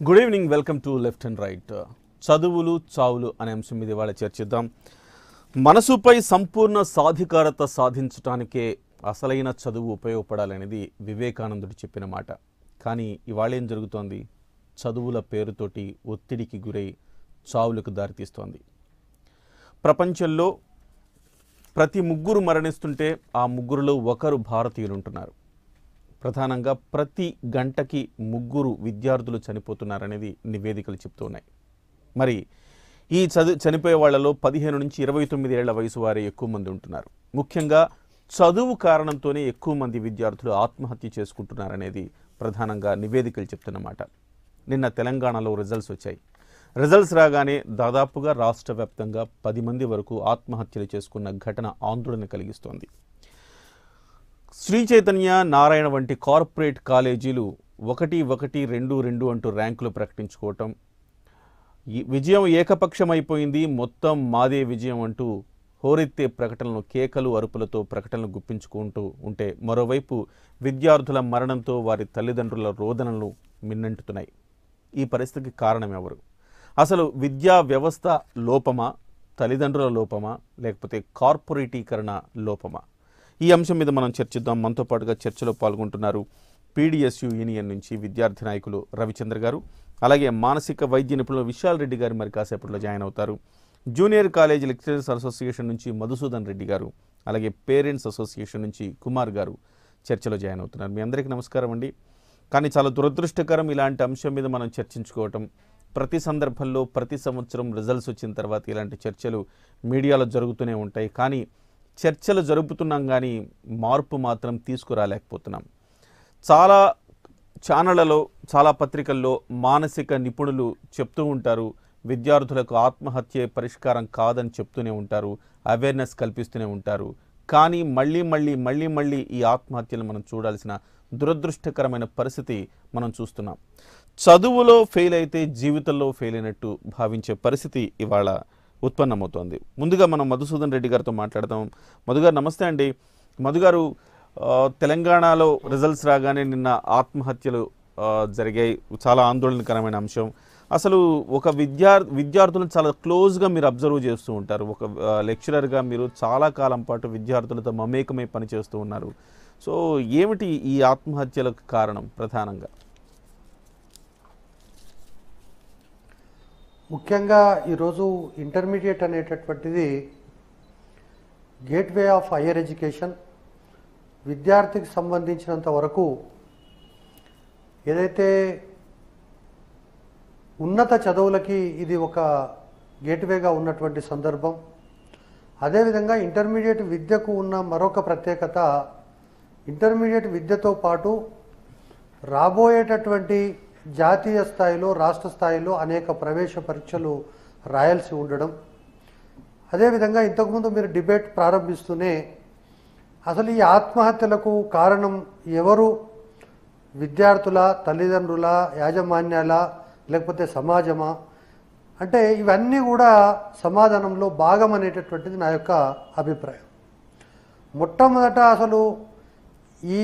Good evening welcome to left and right చదువులు చావులు అనే అంశం మీద ఇవాళ చర్చిద్దాం మనసుపై సంపూర్ణ సాధికారత సాధించడానికే అసలైన చదువు ఉపయోగపడాలనేది వివేకానందుడు చెప్పిన మాట కానీ ఇవాళ ఏం జరుగుతోంది చదువుల పేరుతోటి ఒత్తిడికి గురై చావులకు దారితీస్తోంది ప్రపంచంలో ప్రతి ముగ్గురు మరణిస్తుంటే ఆ ముగ్గురులో ఒకరు భారతీయులు ఉంటున్నారు ప్రధానంగా ప్రతి గంటకి ముగ్గురు విద్యార్థులు చనిపోతున్నారనేది నివేదికలు చెప్తూ ఉన్నాయి మరి ఈ చదువు చనిపోయే వాళ్ళలో పదిహేను నుంచి ఇరవై తొమ్మిది ఏళ్ల వయసు వారే ఎక్కువ మంది ఉంటున్నారు ముఖ్యంగా చదువు కారణంతోనే ఎక్కువ మంది విద్యార్థులు ఆత్మహత్య చేసుకుంటున్నారనేది ప్రధానంగా నివేదికలు చెప్తున్నమాట నిన్న తెలంగాణలో రిజల్ట్స్ వచ్చాయి రిజల్ట్స్ రాగానే దాదాపుగా రాష్ట్ర వ్యాప్తంగా పది మంది వరకు ఆత్మహత్యలు చేసుకున్న ఘటన ఆందోళన కలిగిస్తోంది శ్రీ చైతన్య నారాయణ వంటి కార్పొరేట్ కాలేజీలు ఒకటి ఒకటి రెండు రెండు అంటూ ర్యాంకులు ప్రకటించుకోవటం ఈ విజయం ఏకపక్షమైపోయింది మొత్తం మాదే విజయం అంటూ హోరెత్తే ప్రకటనలు కేకలు అరుపులతో ప్రకటనలు గుప్పించుకుంటూ ఉంటే మరోవైపు విద్యార్థుల మరణంతో వారి తల్లిదండ్రుల రోదనలు మిన్నంటుతున్నాయి ఈ పరిస్థితికి కారణం ఎవరు అసలు విద్యా వ్యవస్థ లోపమా తల్లిదండ్రుల లోపమా లేకపోతే కార్పొరేటీకరణ లోపమా ఈ అంశం మీద మనం చర్చిద్దాం మనతో పాటుగా చర్చలో పాల్గొంటున్నారు పీడిఎస్యు యూనియన్ నుంచి విద్యార్థి నాయకులు రవిచంద్ర గారు అలాగే మానసిక వైద్య నిపుణులు విశాల్ రెడ్డి గారు మరి కాసేపట్లో జాయిన్ అవుతారు జూనియర్ కాలేజ్ లెక్చరర్స్ అసోసియేషన్ నుంచి మధుసూదన్ రెడ్డి గారు అలాగే పేరెంట్స్ అసోసియేషన్ నుంచి కుమార్ గారు చర్చలో జాయిన్ అవుతున్నారు మీ అందరికీ నమస్కారం అండి కానీ చాలా దురదృష్టకరం ఇలాంటి అంశం మీద మనం చర్చించుకోవటం ప్రతి సందర్భంలో ప్రతి సంవత్సరం రిజల్ట్స్ వచ్చిన తర్వాత ఇలాంటి చర్చలు మీడియాలో జరుగుతూనే ఉంటాయి కానీ చర్చలు జరుపుతున్నాం కానీ మార్పు మాత్రం తీసుకురాలేకపోతున్నాం చాలా ఛానళ్లలో చాలా పత్రికల్లో మానసిక నిపుణులు చెప్తూ ఉంటారు విద్యార్థులకు ఆత్మహత్య పరిష్కారం కాదని చెప్తూనే ఉంటారు అవేర్నెస్ కల్పిస్తూనే ఉంటారు కానీ మళ్ళీ మళ్ళీ మళ్ళీ మళ్ళీ ఈ ఆత్మహత్యలు మనం చూడాల్సిన దురదృష్టకరమైన పరిస్థితి మనం చూస్తున్నాం చదువులో ఫెయిల్ అయితే జీవితంలో ఫెయిల్ అయినట్టు భావించే పరిస్థితి ఇవాళ ఉత్పన్నమవుతోంది ముందుగా మనం మధుసూదన్ రెడ్డి గారితో మాట్లాడదాం మధుగారు నమస్తే అండి మధుగారు ఆ, తెలంగాణలో రిజల్ట్స్ రాగానే నిన్న ఆత్మహత్యలు ఆ, జరిగాయి చాలా ఆందోళనకరమైన అంశం అసలు ఒక విద్యార్ విద్యార్థులను చాలా క్లోజ్గా మీరు అబ్జర్వ్ చేస్తూ ఉంటారు ఒక ఆ, లెక్చరర్గా మీరు చాలా కాలం పాటు విద్యార్థులతో మమేకమై పనిచేస్తూ ఉన్నారు సో ఏమిటి ఈ ఆత్మహత్యలకు కారణం ప్రధానంగా ముఖ్యంగా ఈరోజు ఇంటర్మీడియట్ అనేటటువంటిది గేట్వే ఆఫ్ హయ్యర్ ఎడ్యుకేషన్ విద్యార్థికి సంబంధించినంత వరకు ఏదైతే ఉన్నత చదువులకి ఇది ఒక గేట్వేగా ఉన్నటువంటి సందర్భం అదేవిధంగా ఇంటర్మీడియట్ విద్యకు ఉన్న మరొక ప్రత్యేకత ఇంటర్మీడియట్ విద్యతో పాటు రాబోయేటటువంటి జాతీయ స్థాయిలో రాష్ట్ర స్థాయిలో అనేక ప్రవేశ పరీక్షలు రాయాల్సి ఉండడం అదేవిధంగా ఇంతకుముందు మీరు డిబేట్ ప్రారంభిస్తూనే అసలు ఈ ఆత్మహత్యలకు కారణం ఎవరు విద్యార్థుల తల్లిదండ్రుల యాజమాన్యాల లేకపోతే సమాజమా అంటే ఇవన్నీ కూడా సమాధానంలో భాగం అనేటటువంటిది నా యొక్క అభిప్రాయం మొట్టమొదట అసలు ఈ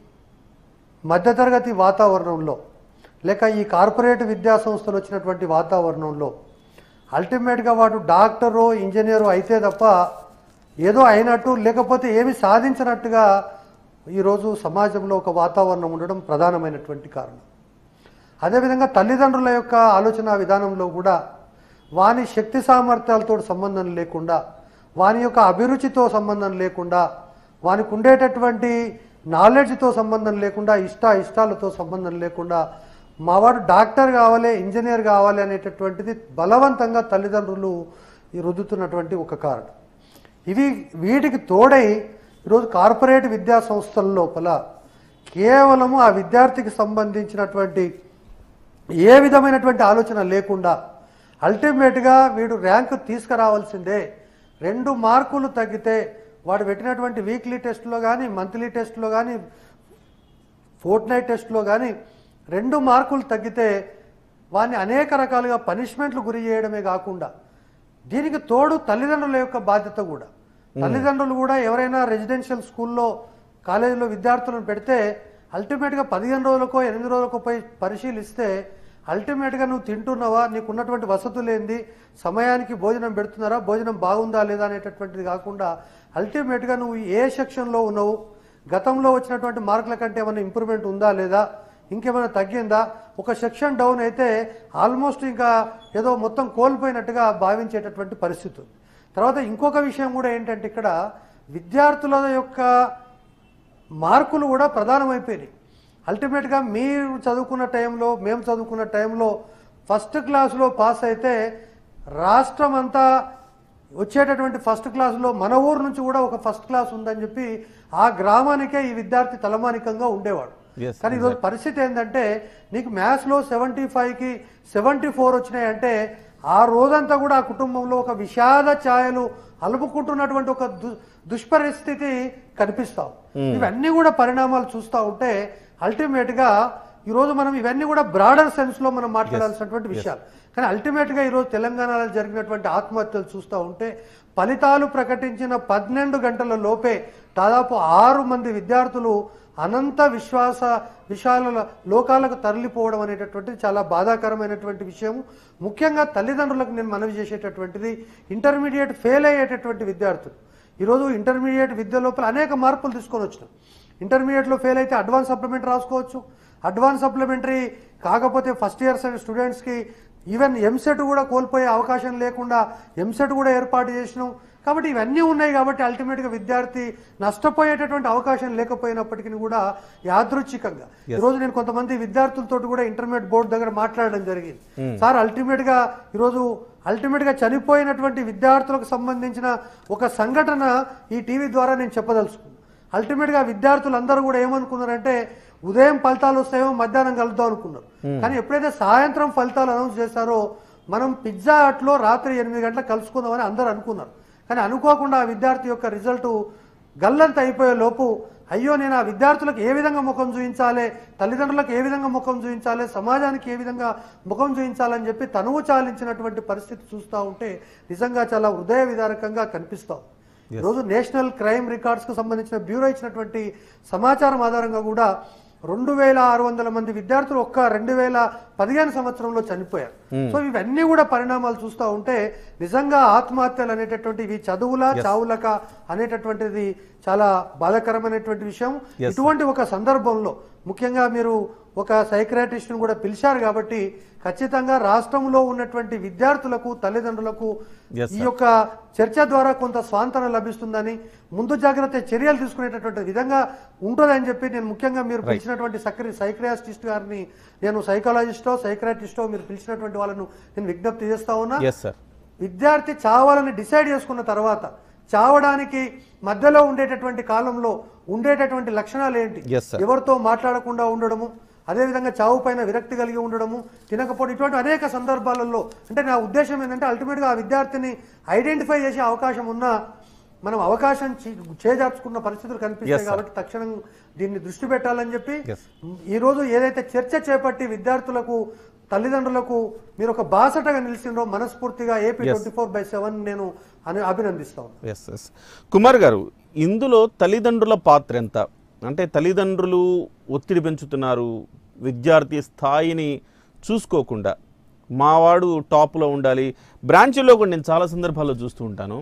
మధ్యతరగతి వాతావరణంలో లేక ఈ కార్పొరేట్ విద్యా సంస్థలు వచ్చినటువంటి వాతావరణంలో అల్టిమేట్గా వాడు డాక్టరో ఇంజనీరో అయితే తప్ప ఏదో అయినట్టు లేకపోతే ఏమి సాధించినట్టుగా ఈరోజు సమాజంలో ఒక వాతావరణం ఉండడం ప్రధానమైనటువంటి కారణం అదేవిధంగా తల్లిదండ్రుల యొక్క ఆలోచన విధానంలో కూడా వాని శక్తి సామర్థ్యాలతో సంబంధం లేకుండా వాని యొక్క అభిరుచితో సంబంధం లేకుండా వానికి ఉండేటటువంటి నాలెడ్జ్తో సంబంధం లేకుండా ఇష్ట ఇష్టాలతో సంబంధం లేకుండా మావాడు డాక్టర్ కావాలి ఇంజనీర్ కావాలి అనేటటువంటిది బలవంతంగా తల్లిదండ్రులు ఈ రుద్దుతున్నటువంటి ఒక కారణం ఇవి వీటికి తోడై ఈరోజు కార్పొరేట్ విద్యా సంస్థల లోపల కేవలము ఆ విద్యార్థికి సంబంధించినటువంటి ఏ విధమైనటువంటి ఆలోచన లేకుండా అల్టిమేట్గా వీడు ర్యాంకు తీసుకురావాల్సిందే రెండు మార్కులు తగ్గితే వాడు పెట్టినటువంటి వీక్లీ టెస్ట్లో కానీ మంత్లీ టెస్ట్లో కానీ ఫోర్ట్ నైట్ టెస్ట్లో కానీ రెండు మార్కులు తగ్గితే వాడిని అనేక రకాలుగా పనిష్మెంట్లు గురి చేయడమే కాకుండా దీనికి తోడు తల్లిదండ్రుల యొక్క బాధ్యత కూడా తల్లిదండ్రులు కూడా ఎవరైనా రెసిడెన్షియల్ స్కూల్లో కాలేజీలో విద్యార్థులను పెడితే అల్టిమేట్గా పదిహేను రోజులకో ఎనిమిది రోజులకో పోయి పరిశీలిస్తే అల్టిమేట్గా నువ్వు తింటున్నావా నీకు ఉన్నటువంటి వసతులు ఏంది సమయానికి భోజనం పెడుతున్నారా భోజనం బాగుందా లేదా అనేటటువంటిది కాకుండా అల్టిమేట్గా నువ్వు ఏ సెక్షన్లో ఉన్నావు గతంలో వచ్చినటువంటి మార్కుల కంటే ఏమైనా ఇంప్రూవ్మెంట్ ఉందా లేదా ఇంకేమైనా తగ్గిందా ఒక సెక్షన్ డౌన్ అయితే ఆల్మోస్ట్ ఇంకా ఏదో మొత్తం కోల్పోయినట్టుగా భావించేటటువంటి పరిస్థితి ఉంది తర్వాత ఇంకొక విషయం కూడా ఏంటంటే ఇక్కడ విద్యార్థుల యొక్క మార్కులు కూడా ప్రధానమైపోయినాయి అల్టిమేట్గా మీరు చదువుకున్న టైంలో మేము చదువుకున్న టైంలో ఫస్ట్ క్లాస్లో పాస్ అయితే రాష్ట్రం అంతా వచ్చేటటువంటి ఫస్ట్ క్లాస్లో మన ఊరు నుంచి కూడా ఒక ఫస్ట్ క్లాస్ ఉందని చెప్పి ఆ గ్రామానికే ఈ విద్యార్థి తలమానికంగా ఉండేవాడు Yes, కానీ ఈరోజు పరిస్థితి ఏంటంటే నీకు మ్యాథ్స్లో సెవెంటీ ఫైవ్కి సెవెంటీ ఫోర్ వచ్చినాయంటే ఆ రోజంతా కూడా ఆ కుటుంబంలో ఒక విషాద ఛాయలు అలుపుకుంటున్నటువంటి ఒక దు దుష్పరిస్థితి కనిపిస్తాం ఇవన్నీ కూడా పరిణామాలు చూస్తూ ఉంటే అల్టిమేట్గా ఈరోజు మనం ఇవన్నీ కూడా బ్రాడర్ సెన్స్లో మనం మాట్లాడాల్సినటువంటి విషయాలు కానీ అల్టిమేట్గా ఈరోజు తెలంగాణలో జరిగినటువంటి ఆత్మహత్యలు చూస్తూ ఉంటే ఫలితాలు ప్రకటించిన పన్నెండు గంటల లోపే దాదాపు ఆరు మంది విద్యార్థులు అనంత విశ్వాస విశాల లోకాలకు తరలిపోవడం అనేటటువంటిది చాలా బాధాకరమైనటువంటి విషయం ముఖ్యంగా తల్లిదండ్రులకు నేను మనవి చేసేటటువంటిది ఇంటర్మీడియట్ ఫెయిల్ అయ్యేటటువంటి విద్యార్థులు ఈరోజు ఇంటర్మీడియట్ విద్య లోపల అనేక మార్పులు తీసుకొని వచ్చినాం ఇంటర్మీడియట్లో ఫెయిల్ అయితే అడ్వాన్స్ సప్లిమెంట్ రాసుకోవచ్చు అడ్వాన్స్ సప్లిమెంటరీ కాకపోతే ఫస్ట్ ఇయర్ స్టూడెంట్స్కి ఈవెన్ ఎంసెట్ కూడా కోల్పోయే అవకాశం లేకుండా ఎంసెట్ కూడా ఏర్పాటు చేసినాం కాబట్టి ఇవన్నీ ఉన్నాయి కాబట్టి అల్టిమేట్గా విద్యార్థి నష్టపోయేటటువంటి అవకాశం లేకపోయినప్పటికీ కూడా యాదృచ్ఛికంగా ఈరోజు నేను కొంతమంది విద్యార్థులతో కూడా ఇంటర్మీడియట్ బోర్డు దగ్గర మాట్లాడడం జరిగింది సార్ అల్టిమేట్గా ఈరోజు అల్టిమేట్గా చనిపోయినటువంటి విద్యార్థులకు సంబంధించిన ఒక సంఘటన ఈ టీవీ ద్వారా నేను చెప్పదలుచుకున్నాను అల్టిమేట్గా విద్యార్థులు అందరూ కూడా ఏమనుకున్నారంటే ఉదయం ఫలితాలు వస్తాయేమో మధ్యాహ్నం కలుద్దాం అనుకున్నారు కానీ ఎప్పుడైతే సాయంత్రం ఫలితాలు అనౌన్స్ చేశారో మనం పిజ్జా హట్లో రాత్రి ఎనిమిది గంటలకు కలుసుకుందామని అందరూ అనుకున్నారు కానీ అనుకోకుండా ఆ విద్యార్థి యొక్క రిజల్ట్ గల్లంత అయిపోయే లోపు అయ్యో నేను ఆ విద్యార్థులకు ఏ విధంగా ముఖం చూపించాలి తల్లిదండ్రులకు ఏ విధంగా ముఖం చూపించాలి సమాజానికి ఏ విధంగా ముఖం చూపించాలని చెప్పి తనువు చాలించినటువంటి పరిస్థితి చూస్తూ ఉంటే నిజంగా చాలా హృదయ విదారకంగా కనిపిస్తాం ఈరోజు నేషనల్ క్రైమ్ రికార్డ్స్ కు సంబంధించిన బ్యూరో ఇచ్చినటువంటి సమాచారం ఆధారంగా కూడా రెండు వేల ఆరు వందల మంది విద్యార్థులు ఒక్క రెండు వేల పదిహేను సంవత్సరంలో చనిపోయారు సో ఇవన్నీ కూడా పరిణామాలు చూస్తూ ఉంటే నిజంగా ఆత్మహత్యలు అనేటటువంటి ఇవి చదువుల చావులక అనేటటువంటిది చాలా బాధాకరమైనటువంటి విషయం ఇటువంటి ఒక సందర్భంలో ముఖ్యంగా మీరు ఒక సైక్రాటిస్ట్ను కూడా పిలిచారు కాబట్టి ఖచ్చితంగా రాష్ట్రంలో ఉన్నటువంటి విద్యార్థులకు తల్లిదండ్రులకు Yes, ఈ యొక్క చర్చ ద్వారా కొంత స్వాంతన లభిస్తుందని ముందు జాగ్రత్త చర్యలు తీసుకునేటటువంటి విధంగా ఉంటుందని చెప్పి నేను ముఖ్యంగా మీరు పిలిచినటువంటి సక్రి సైక్రియాస్టిస్ట్ గారిని నేను సైకాలజిస్టో సైక్రాటిస్టో మీరు పిలిచినటువంటి వాళ్ళను నేను విజ్ఞప్తి చేస్తా ఉన్నా ఎస్ సార్ విద్యార్థి చావాలని డిసైడ్ చేసుకున్న తర్వాత చావడానికి మధ్యలో ఉండేటటువంటి కాలంలో ఉండేటటువంటి లక్షణాలు ఏంటి Yes, sir. ఎవరితో మాట్లాడకుండా ఉండడము అదేవిధంగా చావు పైన విరక్తి కలిగి ఉండడము తినకపోవడం ఇటువంటి అనేక సందర్భాలలో అంటే నా ఉద్దేశం ఏంటంటే అల్టిమేట్గా ఆ విద్యార్థిని ఐడెంటిఫై చేసే అవకాశం ఉన్నా మనం అవకాశం చే- చేజార్చుకున్న పరిస్థితులు కనిపిస్తాయి కాబట్టి తక్షణం దీన్ని దృష్టి పెట్టాలని చెప్పి Yes. ఈ రోజు ఏదైతే చర్చ చేపట్టి విద్యార్థులకు తల్లిదండ్రులకు మీరు ఒక బాసటగా నిలిచిండ్రో మనస్ఫూర్తిగా AP twenty four by seven నేను అని అభినందిస్తాను ఎస్ ఎస్ కుమార్ గారు ఇందులో తల్లిదండ్రుల పాత్ర ఎంత అంటే తల్లిదండ్రులు ఒత్తిడి పెంచుతున్నారు విద్యార్థి స్థాయిని చూసుకోకుండా మావాడు టాప్లో ఉండాలి బ్రాంచ్లో కూడా నేను చాలా సందర్భాల్లో చూస్తూ ఉంటాను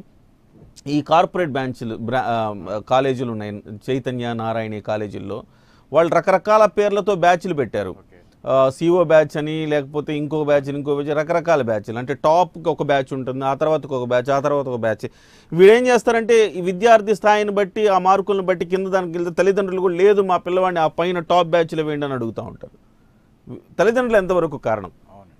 ఈ కార్పొరేట్ బ్రాంచ్లు బ్రా ఆ, కాలేజీలు ఉన్నాయి చైతన్య నారాయణ కాలేజీల్లో వాళ్ళు రకరకాల పేర్లతో బ్యాచ్లు పెట్టారు సిఓ బ్యాచ్ అని లేకపోతే ఇంకో బ్యాచ్ ఇంకో బ్యాచ్ రకరకాల బ్యాచ్లు అంటే టాప్కి ఒక బ్యాచ్ ఉంటుంది ఆ తర్వాతకి ఒక బ్యాచ్ ఆ తర్వాత ఒక బ్యాచ్ వీడేం చేస్తారంటే ఈ విద్యార్థి స్థాయిని బట్టి ఆ మార్కులను బట్టి కింద దానికి వెళ్తే తల్లిదండ్రులు కూడా లేదు మా పిల్లవాడిని ఆ పైన టాప్ బ్యాచ్లో వేయండి అని అడుగుతూ ఉంటారు తల్లిదండ్రులు ఎంతవరకు కారణం అవును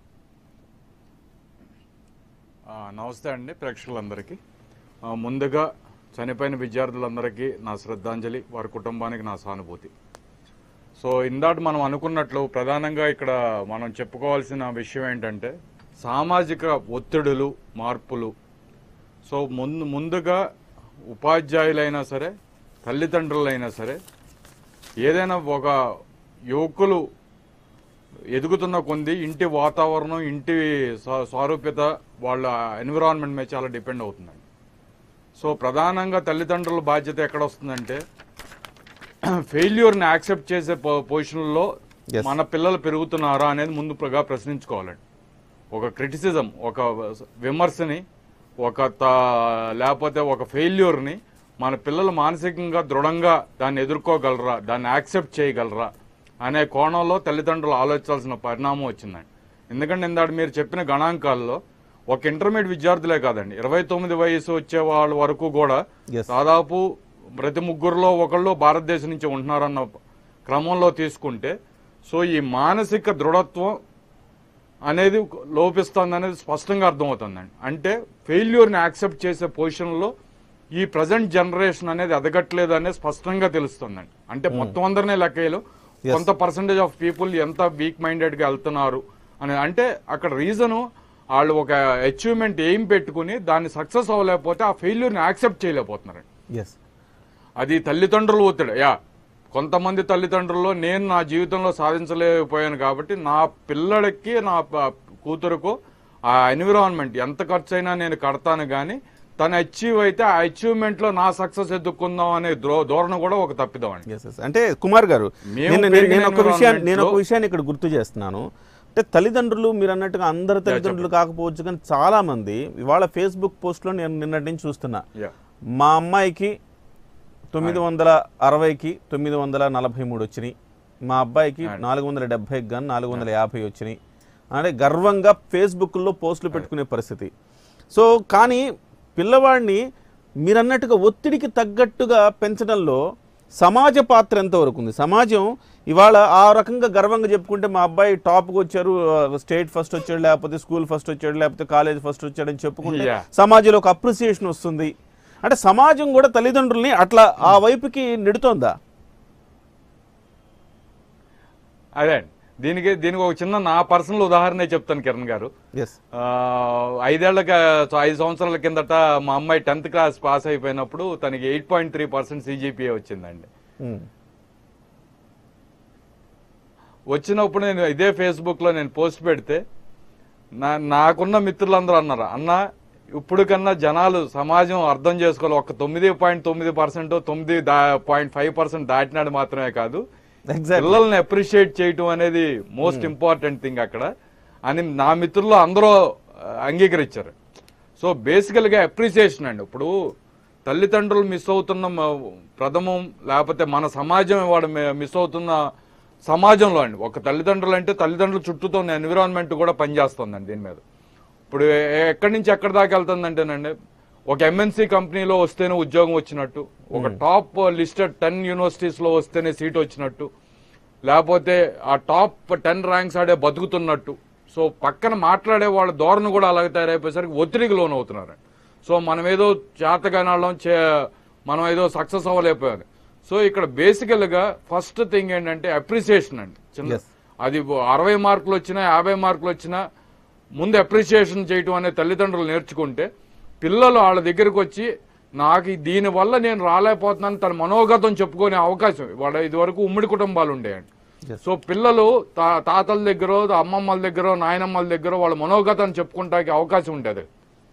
ఆ, నమస్తే అండి ప్రేక్షకులందరికీ ఆ, ముందుగా చనిపోయిన విద్యార్థులందరికీ నా శ్రద్ధాంజలి వారి కుటుంబానికి నా సానుభూతి సో ఇందాక మనం అనుకున్నట్లు ప్రధానంగా ఇక్కడ మనం చెప్పుకోవాల్సిన విషయం ఏంటంటే సామాజిక ఒత్తిడులు మార్పులు సో ముందు ముందుగా ఉపాధ్యాయులైనా సరే తల్లిదండ్రులైనా సరే ఏదైనా ఒక యువకులు ఎదుగుతున్న కొంది ఇంటి వాతావరణం ఇంటి సా- సారూప్యత వాళ్ళ ఎన్విరాన్మెంట్ మీద చాలా డిపెండ్ అవుతుందండి సో ప్రధానంగా తల్లిదండ్రుల బాధ్యత ఎక్కడ వస్తుందంటే ఫెయిల్యూర్ని యాక్సెప్ట్ చేసే పొ- పొజిషన్లో Yes. మన పిల్లలు పెరుగుతున్నారా అనేది ముందుగా ప్రశ్నించుకోవాలండి ఒక క్రిటిసిజం ఒక విమర్శని ఒక త- లేకపోతే ఒక ఫెయిల్యూర్ని మన పిల్లలు మానసికంగా దృఢంగా దాన్ని ఎదుర్కోగలరా దాన్ని యాక్సెప్ట్ చేయగలరా అనే కోణంలో తల్లిదండ్రులు ఆలోచించాల్సిన పరిణామం వచ్చిందండి ఎందుకంటే ఇందాక మీరు చెప్పిన గణాంకాల్లో ఒక ఇంటర్మీడియట్ విద్యార్థులే కాదండి ఇరవై తొమ్మిది వయసు వచ్చే వాళ్ళ వరకు కూడా Yes. దాదాపు ప్రతి ముగ్గురులో ఒకళ్ళు భారతదేశం నుంచి ఉంటున్నారన్న క్రమంలో తీసుకుంటే సో ఈ మానసిక దృఢత్వం అనేది లోపిస్తుంది అనేది స్పష్టంగా అర్థమవుతుందండి అంటే ఫెయిల్యూర్ని యాక్సెప్ట్ చేసే పొజిషన్లో ఈ ప్రజెంట్ జనరేషన్ అనేది ఎదగట్లేదు అనేది స్పష్టంగా తెలుస్తుందండి అంటే మొత్తం అందరినీ లెక్కలు కొంత పర్సంటేజ్ ఆఫ్ పీపుల్ ఎంత వీక్ మైండెడ్గా వెళ్తున్నారు అని అంటే అక్కడ రీజను వాళ్ళు ఒక అచీవ్మెంట్ ఏం పెట్టుకుని దాన్ని సక్సెస్ అవ్వలేకపోతే ఆ ఫెయిల్యూర్ని యాక్సెప్ట్ చేయలేకపోతున్నారండి ఎస్ అది తల్లిదండ్రులు ఒత్తిడి యా కొంతమంది తల్లిదండ్రుల్లో నేను నా జీవితంలో సాధించలేకపోయాను కాబట్టి నా పిల్లడికి నా ప- కూతురుకు ఆ ఎన్విరాన్మెంట్ ఎంత ఖర్చు అయినా నేను కడతాను కానీ తను అచీవ్ అయితే ఆ అచీవ్మెంట్ లో నా సక్సెస్ ఎదుర్కొందాం అనే ధో- ధోరణి కూడా ఒక తప్పిదం అండి ఎస్ ఎస్ అంటే కుమార్ గారు మేము నేను నేను- పెరిగిన నేను ఒక విషయాన్ని నేను ఒక environment లో- విషయాన్ని ఇక్కడ గుర్తు చేస్తున్నాను అంటే తల్లిదండ్రులు మీరు అన్నట్టుగా అందరు తల్లిదండ్రులు కాకపోవచ్చు కానీ చాలా మంది ఇవాళ ఫేస్బుక్ పోస్ట్లో నేను నిన్నటి నుంచి చూస్తున్నా యా మా అమ్మాయికి తొమ్మిది వందల అరవైకి తొమ్మిది వందల నలభై మూడు వచ్చినాయి మా అబ్బాయికి నాలుగు వందల డెబ్బైకి కానీ నాలుగు వందల యాభై వచ్చినాయి అంటే గర్వంగా ఫేస్బుక్లో పోస్టులు పెట్టుకునే పరిస్థితి సో కానీ పిల్లవాడిని మీరన్నట్టుగా ఒత్తిడికి తగ్గట్టుగా పెంచడంలో సమాజ పాత్ర ఎంతవరకు ఉంది సమాజం ఇవాళ ఆ రకంగా గర్వంగా చెప్పుకుంటే మా అబ్బాయి టాప్కి వచ్చారు స్టేట్ ఫస్ట్ వచ్చాడు లేకపోతే స్కూల్ ఫస్ట్ వచ్చాడు లేకపోతే కాలేజ్ ఫస్ట్ వచ్చాడని చెప్పుకుంటే Yeah. సమాజంలో ఒక అప్రిసియేషన్ వస్తుంది అంటే సమాజం కూడా తల్లిదండ్రుల్ని అట్లా ఆ వైపుకి నెడుతోందా అదే అండి దీనికి దీనికి ఒక చిన్న నా పర్సనల్ ఉదాహరణ చెప్తాను కిరణ్ గారు ఎస్ ఆ, ఐదేళ్ల ఐదు సంవత్సరాల కిందట మా అమ్మాయి టెన్త్ క్లాస్ పాస్ అయిపోయినప్పుడు తనకి eight point three percent CGPA వచ్చిందండి వచ్చినప్పుడు నేను ఇదే ఫేస్బుక్లో నేను పోస్ట్ పెడితే నా నాకున్న మిత్రులందరూ అన్నారు అన్న ఇప్పుడు కన్నా జనాలు సమాజం అర్థం చేసుకోవాలి ఒక తొమ్మిది పాయింట్ తొమ్మిది పర్సెంట్ తొమ్మిది పాయింట్ ఫైవ్ పర్సెంట్ దాటినాడు మాత్రమే కాదు ఎగ్జాక్ట్ పిల్లల్ని అప్రిషియేట్ చేయటం అనేది మోస్ట్ ఇంపార్టెంట్ థింగ్ అక్కడ అని నా మిత్రులు అందరూ ఆ, అంగీకరించారు సో బేసికల్గా అప్రిసియేషన్ అండి ఇప్పుడు తల్లిదండ్రులు మిస్ అవుతున్న మ- ప్రథమం లేకపోతే మన సమాజం వాడు మిస్ అవుతున్న సమాజంలో అండి ఒక తల్లిదండ్రులు అంటే తల్లిదండ్రుల చుట్టూతో ఉన్న ఎన్విరాన్మెంట్ కూడా పనిచేస్తుందండి దీని మీద ఇప్పుడు ఎ- ఎక్కడి నుంచి ఎక్కడి దాకా వెళ్తుందంటేనండి ఒక ఎంఎన్సీ కంపెనీలో వస్తేనే ఉద్యోగం వచ్చినట్టు ఒక టాప్ లిస్టెడ్ టెన్ యూనివర్సిటీస్లో వస్తేనే సీట్ వచ్చినట్టు లేకపోతే ఆ టాప్ టెన్ ర్యాంక్స్ ఆడే బతుకుతున్నట్టు సో పక్కన మాట్లాడే వాళ్ళ ధోరణి కూడా అలాగే తయారైపోయేసరికి ఒత్తిడికి లోన్ అవుతున్నారు సో మనం ఏదో చేతగానాళ్ళం చే మనం ఏదో సక్సెస్ అవ్వలేకపోయారు సో ఇక్కడ బేసికల్గా ఫస్ట్ థింగ్ ఏంటంటే అప్రిసియేషన్ అండి చిన్న Yes. అది అరవై మార్కులు వచ్చినా యాభై మార్కులు వచ్చినా ముందు అప్రిసియేషన్ చేయటం అనే తల్లిదండ్రులు నేర్చుకుంటే పిల్లలు వాళ్ళ దగ్గరికి వచ్చి నాకు ఈ దీనివల్ల నేను రాలేకపోతున్నాను తన మనోగతం చెప్పుకునే అవకాశం వాళ్ళ ఇది వరకు ఉమ్మడి కుటుంబాలు ఉండేయండి Yes. సో పిల్లలు తా తాతల దగ్గర అమ్మమ్మల దగ్గర నాయనమ్మల దగ్గర వాళ్ళ మనోగతాన్ని చెప్పుకుంటానికి అవకాశం ఉంటుంది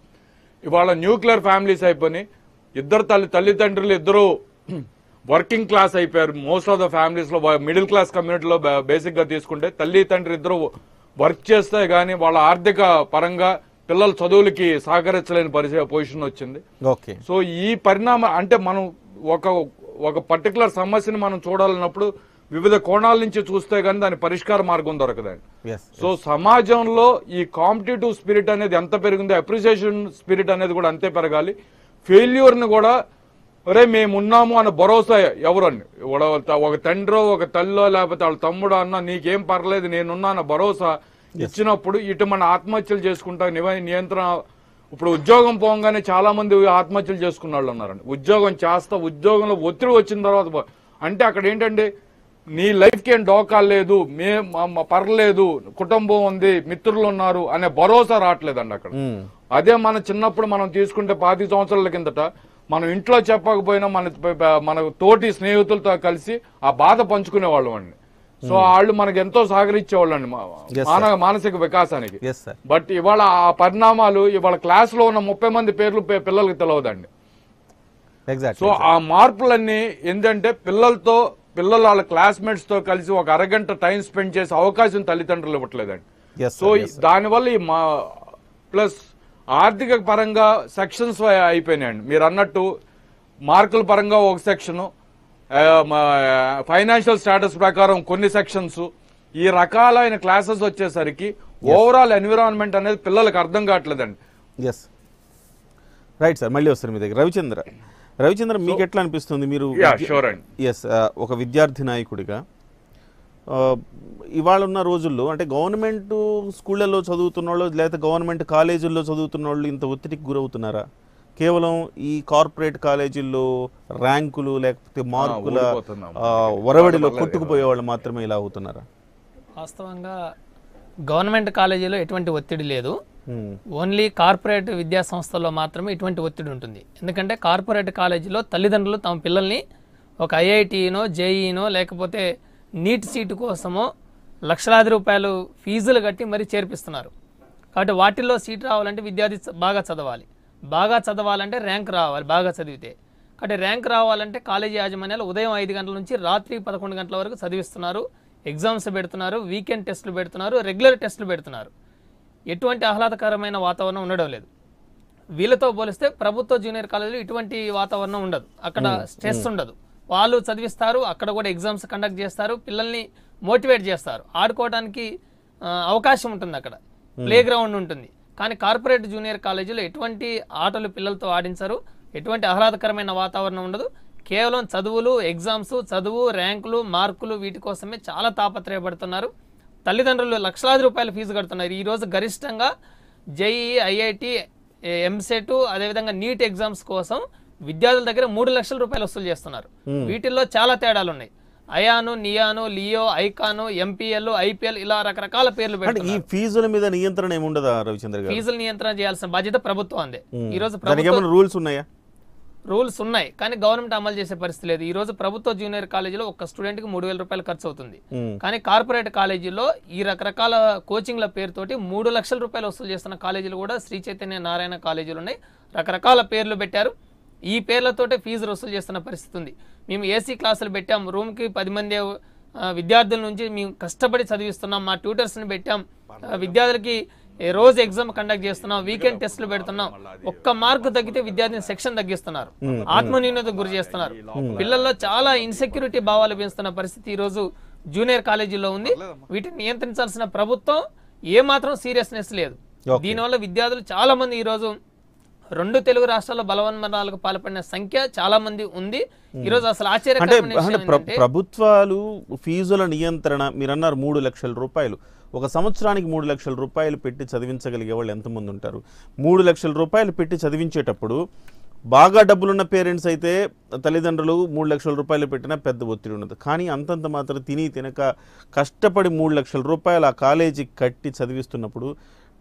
ఇవాళ న్యూక్లియర్ ఫ్యామిలీస్ అయిపోయి ఇద్దరు తల్లి తల్లిదండ్రులు ఇద్దరు వర్కింగ్ క్లాస్ అయిపోయారు మోస్ట్ ఆఫ్ ద ఫ్యామిలీస్ లో మిడిల్ క్లాస్ కమ్యూనిటీలో బేసిక్ గా తీసుకుంటే తల్లి తండ్రి ఇద్దరు వర్క్ చేస్తే గానీ వాళ్ళ ఆర్థిక పరంగా పిల్లల చదువులకి సహకరించలేని పరిస్థితి పొజిషన్ వచ్చింది ఓకే సో ఈ పరిణామం అంటే మనం ఒక ఒక పర్టికులర్ సమస్యని మనం చూడాలన్నప్పుడు వివిధ కోణాల నుంచి చూస్తే గానీ దాని పరిష్కార మార్గం దొరకదండి ఎస్ సో సమాజంలో ఈ కాంపిటేటివ్ స్పిరిట్ అనేది ఎంత పెరిగిందో అప్రిసియేషన్ స్పిరిట్ అనేది కూడా అంతే పెరగాలి ఫెయిల్యూర్ ని కూడా ఒరే మేము ఉన్నాము అన్న భరోసా ఎవరండి ఒక- ఒక తండ్రో ఒక తల్లో లేకపోతే వాళ్ళ తమ్ముడు అన్న నీకేం పర్లేదు నేనున్నా అన్న భరోసా ఇచ్చినప్పుడు ఇటు మన ఆత్మహత్యలు చేసుకుంటా నివ- నియంత్రణ ఇప్పుడు ఉద్యోగం పోగానే చాలా మంది ఆత్మహత్యలు చేసుకున్న వాళ్ళు ఉన్నారండి ఉద్యోగం చేస్తా ఉద్యోగంలో ఒత్తిడి వచ్చిన తర్వాత పో- అంటే అక్కడ ఏంటంటే నీ లైఫ్కి ఏం డోకా లేదు మే మ- మ- పర్లేదు కుటుంబం ఉంది మిత్రులు ఉన్నారు అనే భరోసా రావట్లేదండి అక్కడ అదే మన చిన్నప్పుడు మనం తీసుకుంటే పాతి సంవత్సరాల కిందట మనం ఇంట్లో చెప్పకపోయినా మన మన తోటి స్నేహితులతో కలిసి ఆ బాధ పంచుకునేవాళ్ళం అండి సో వాళ్ళు మనకి ఎంతో సహకరించేవాళ్ళు అండి Yes, మానవ మానసిక వికాసానికి ఎస్ సార్ బట్ ఇవాళ ఆ పరిణామాలు ఇవాళ క్లాస్ లో ఉన్న ముప్పై మంది పేర్లు పి- పిల్లలకి తెలియదండి ఎగ్జాక్ట్ సో ఆ మార్పులన్నీ ఏంటంటే పిల్లలతో పిల్లలు వాళ్ళ classmates తో కలిసి ఒక అరగంట టైం స్పెండ్ చేసే అవకాశం తల్లిదండ్రులు ఇవ్వట్లేదండి Yes, సో sir, ఈ- yes, sir. దానివల్ల ఈ మా ప్లస్ ఆర్థిక పరంగా సెక్షన్స్ అయిపోయినాయండి మీరు అన్నట్టు మార్కుల పరంగా ఒక సెక్షన్ ఫైనాన్షియల్ స్టేటస్ ప్రకారం కొన్ని సెక్షన్స్ ఈ రకాలైన క్లాసెస్ వచ్చేసరికి ఓవరాల్ ఎన్విరాన్మెంట్ అనేది పిల్లలకు అర్థం కావట్లేదండి ఎస్ రైట్ సార్ మళ్ళీ వస్తారు మీ దగ్గర రవిచంద్ర రవిచంద్ర మీకు ఎట్లా అనిపిస్తుంది మీరు యా షూర్ అండి ఎస్ ఒక విద్యార్థి నాయకుడిగా ఆ, ఇవాళ ఉన్న రోజుల్లో అంటే గవర్నమెంట్ స్కూళ్ళల్లో చదువుతున్న వాళ్ళు లేకపోతే గవర్నమెంట్ కాలేజీల్లో చదువుతున్న వాళ్ళు ఇంత ఒత్తిడికి గురవుతున్నారా కేవలం ఈ కార్పొరేట్ కాలేజీల్లో ర్యాంకులు లేకపోతే మార్కుల ఊడిపోతున్నాం. ఆ, ఒరవడిలో కొట్టుకుపోయే వాళ్ళు మాత్రమే ఇలా అవుతున్నారా వాస్తవంగా గవర్నమెంట్ కాలేజీలో ఎటువంటి ఒత్తిడి లేదు Hmm. ఓన్లీ కార్పొరేట్ విద్యా సంస్థల్లో మాత్రమే ఇటువంటి ఒత్తిడి ఉంటుంది ఎందుకంటే కార్పొరేట్ కాలేజీలో తల్లిదండ్రులు తమ పిల్లల్ని ఒక ఐఐటీనో జేఈనో లేకపోతే నీట్ సీటు కోసమో లక్షలాది రూపాయలు ఫీజులు కట్టి మరీ చేర్పిస్తున్నారు కాబట్టి వాటిల్లో సీట్ రావాలంటే విద్యార్థి చ- బాగా చదవాలి బాగా చదవాలంటే ర్యాంక్ రావాలి బాగా చదివితే కాబట్టి ర్యాంక్ రావాలంటే కాలేజీ యాజమాన్యాలు ఉదయం ఐదు గంటల నుంచి రాత్రి పదకొండు గంటల వరకు చదివిస్తున్నారు ఎగ్జామ్స్ పెడుతున్నారు వీకెండ్ టెస్టులు పెడుతున్నారు రెగ్యులర్ టెస్టులు పెడుతున్నారు ఎటువంటి ఆహ్లాదకరమైన వాతావరణం ఉండడం లేదు వీళ్ళతో పోలిస్తే ప్రభుత్వ జూనియర్ కాలేజీలో ఇటువంటి వాతావరణం ఉండదు అక్కడ స్ట్రెస్ ఉండదు వాళ్ళు చదివిస్తారు అక్కడ కూడా ఎగ్జామ్స్ కండక్ట్ చేస్తారు పిల్లల్ని మోటివేట్ చేస్తారు ఆడుకోవడానికి ఆ, అవకాశం ఉంటుంది అక్కడ ప్లే గ్రౌండ్ ఉంటుంది కానీ కార్పొరేట్ జూనియర్ కాలేజీలో ఎటువంటి ఆటలు పిల్లలతో ఆడించరు ఎటువంటి ఆహ్లాదకరమైన వాతావరణం ఉండదు కేవలం చదువులు ఎగ్జామ్స్ చదువు ర్యాంకులు మార్కులు వీటి కోసమే చాలా తాపత్రయపడుతున్నారు తల్లిదండ్రులు లక్షలాది రూపాయల ఫీజు కడుతున్నారు ఈ రోజు గరిష్టంగా జేఈ ఐఐటి ఎంసెట్ అదేవిధంగా నీట్ ఎగ్జామ్స్ కోసం విద్యార్థుల దగ్గర మూడు లక్షల రూపాయలు వసూలు చేస్తున్నారు వీటిల్లో చాలా తేడాలు ఉన్నాయి అయాను నియాను లియో ఐకాను ఎంపీఎల్ ఐపీఎల్ ఇలా రకరకాల పేర్లు అంటే ఈ పెడుతున్నారు ఫీజుల మీద నియంత్రణ ఏముండదా రవిచంద్ర గారు ఫీజులు నియంత్రణ చేయాల్సిన బాధ్యత ప్రభుత్వం అందే ఈ రోజు దానికి ప్రభుత్వం ఏమైనా రూల్స్ ఉన్నాయా రూల్స్ ఉన్నాయి కానీ గవర్నమెంట్ అమలు చేసే పరిస్థితి లేదు ఈ రోజు ప్రభుత్వ జూనియర్ కాలేజీలో ఒక స్టూడెంట్ కి మూడు వేల రూపాయలు ఖర్చు అవుతుంది మ్మ్. కానీ కార్పొరేట్ కాలేజీలో ఈ రకరకాల కోచింగ్ల పేరుతోటి మూడు లక్షల రూపాయలు వసూలు చేస్తున్న కాలేజీలు కూడా శ్రీ చైతన్య నారాయణ కాలేజీలు ఉన్నాయి రకరకాల పేర్లు పెట్టారు ఈ పేర్లతోటే ఫీజు వసూలు చేస్తున్న పరిస్థితి ఉంది మేము ఏసీ క్లాసులు పెట్టాం రూమ్కి పది మంది ఆ, విద్యార్థుల నుంచి మేము కష్టపడి చదివిస్తున్నాం మా ట్యూటర్స్ని పెట్టాం ఆ, విద్యార్థులకి ఏ రోజు ఎగ్జామ్ కండక్ట్ చేస్తున్నాం వీకెండ్ టెస్టులు పెడుతున్నాం ఒక్క మార్కు తగ్గితే విద్యార్థిని సెక్షన్ తగ్గిస్తున్నారు ఆత్మన్యూనతకు గురి చేస్తున్నారు పిల్లల్లో చాలా ఇన్సెక్యూరిటీ భావాలు పెంచుతున్న పరిస్థితి ఈ రోజు జూనియర్ కాలేజీలో ఉంది వీటిని నియంత్రించాల్సిన ప్రభుత్వం ఏ మాత్రం సీరియస్నెస్ లేదు దీనివల్ల విద్యార్థులు చాలా మంది ఈ రోజు రెండు తెలుగు రాష్ట్రాల్లో బలవన్మరణాలకు పాల్పడిన సంఖ్య చాలా మంది ఉంది ఈ రోజు అసలు అంటే ఆశ్చర్యకరమైన అంటే విషయం ప్ర- ఏంటంటే ప్రభుత్వాలు ఫీజుల నియంత్రణ మీరు అన్నారు మూడు లక్షల రూపాయలు ఒక సంవత్సరానికి మూడు లక్షల రూపాయలు పెట్టి చదివించగలిగే వాళ్ళు ఎంతమంది ఉంటారు మూడు లక్షల రూపాయలు పెట్టి చదివించేటప్పుడు బాగా డబ్బులున్న పేరెంట్స్ అయితే తల్లిదండ్రులు మూడు లక్షల రూపాయలు పెట్టినా పెద్ద ఒత్తిడి ఉండదు కానీ అంతంత మాత్రం తిని తినక కష్టపడి మూడు లక్షల రూపాయలు ఆ కాలేజీకి కట్టి చదివిస్తున్నప్పుడు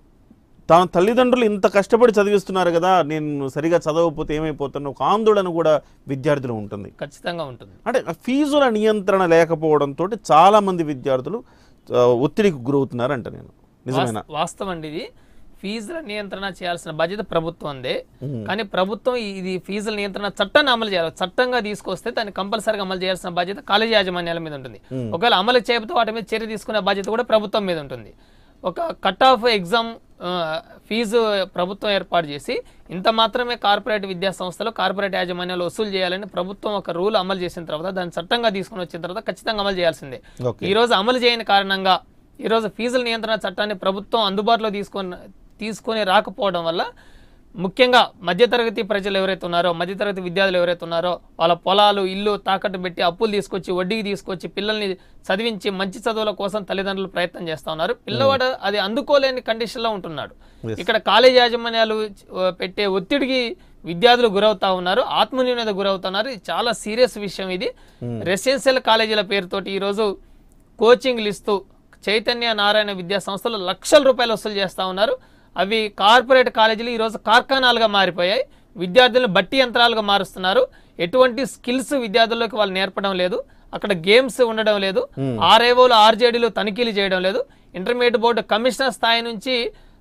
తన తల్లిదండ్రులు ఇంత కష్టపడి చదివిస్తున్నారు కదా నేను సరిగా చదవకపోతే ఏమైపోతాను ఒక ఆందోళన కూడా విద్యార్థులు ఉంటుంది ఖచ్చితంగా ఉంటుంది అంటే ఆ ఫీజుల నియంత్రణ లేకపోవడంతో చాలా మంది విద్యార్థులు ఆ, ఒత్తిడికి గురవుతున్నారంట నేను నిజమేనా వాస్త- వాస్తవం అండి ఇది ఫీజుల నియంత్రణ చేయాల్సిన బాధ్యత ప్రభుత్వందే కానీ ప్రభుత్వం ఈ- ఇది ఫీజుల నియంత్రణ చట్టాన్ని అమలు చేయాలి చట్టంగా తీసుకొస్తే దాన్ని కంపల్సరీగా అమలు చేయాల్సిన బాధ్యత కాలేజీ యాజమాన్యాల మీద ఉంటుంది ఒకవేళ అమలు చేయకపోతే వాటి మీద చర్య తీసుకునే బాధ్యత కూడా ప్రభుత్వం మీద ఉంటుంది ఒక కట్ ఆఫ్ ఎగ్జామ్ ఆ, ఫీజు ప్రభుత్వం ఏర్పాటు చేసి ఇంత మాత్రమే కార్పొరేట్ విద్యా సంస్థలు కార్పొరేట్ యాజమాన్యాలు వసూలు చేయాలని ప్రభుత్వం ఒక రూల్ అమలు చేసిన తర్వాత దాన్ని చట్టంగా తీసుకుని వచ్చిన తర్వాత ఖచ్చితంగా అమలు చేయాల్సిందే ఓకే ఈ రోజు అమలు చేయని కారణంగా ఈ రోజు ఫీజుల నియంత్రణ చట్టాన్ని ప్రభుత్వం అందుబాటులో తీసుకొని తీసుకొని రాకపోవడం వల్ల ముఖ్యంగా మధ్యతరగతి ప్రజలు ఎవరైతే ఉన్నారో మధ్యతరగతి విద్యార్థులు ఎవరైతే ఉన్నారో వాళ్ళ పొలాలు ఇల్లు తాకట్టు పెట్టి అప్పులు తీసుకొచ్చి వడ్డీకి తీసుకొచ్చి పిల్లల్ని చదివించి మంచి చదువుల కోసం తల్లిదండ్రులు ప్రయత్నం చేస్తా ఉన్నారు పిల్లవాడు అది అందుకోలేని కండిషన్లో ఉంటున్నాడు ఇక్కడ కాలేజ్ యాజమాన్యాలు ఆ, పెట్టే ఒత్తిడికి విద్యార్థులు గురవుతా ఉన్నారు ఆత్మన్యూనత గురవుతున్నారు ఇది చాలా సీరియస్ విషయం ఇది రెసిడెన్షియల్ కాలేజీల పేరుతోటి ఈరోజు కోచింగ్లు ఇస్తూ చైతన్య నారాయణ విద్యా సంస్థలు లక్షల రూపాయలు వసూలు చేస్తూ ఉన్నారు అవి కార్పొరేట్ కాలేజీలు ఈరోజు కార్ఖానాలుగా మారిపోయాయి విద్యార్థులను బట్టి యంత్రాలుగా మారుస్తున్నారు ఎటువంటి స్కిల్స్ విద్యార్థుల్లోకి వాళ్ళు నేర్పడం లేదు అక్కడ గేమ్స్ ఉండడం లేదు ఆర్ఏఓలు ఆర్జేడీలు తనిఖీలు చేయడం లేదు ఇంటర్మీడియట్ బోర్డు కమిషనర్ స్థాయి నుంచి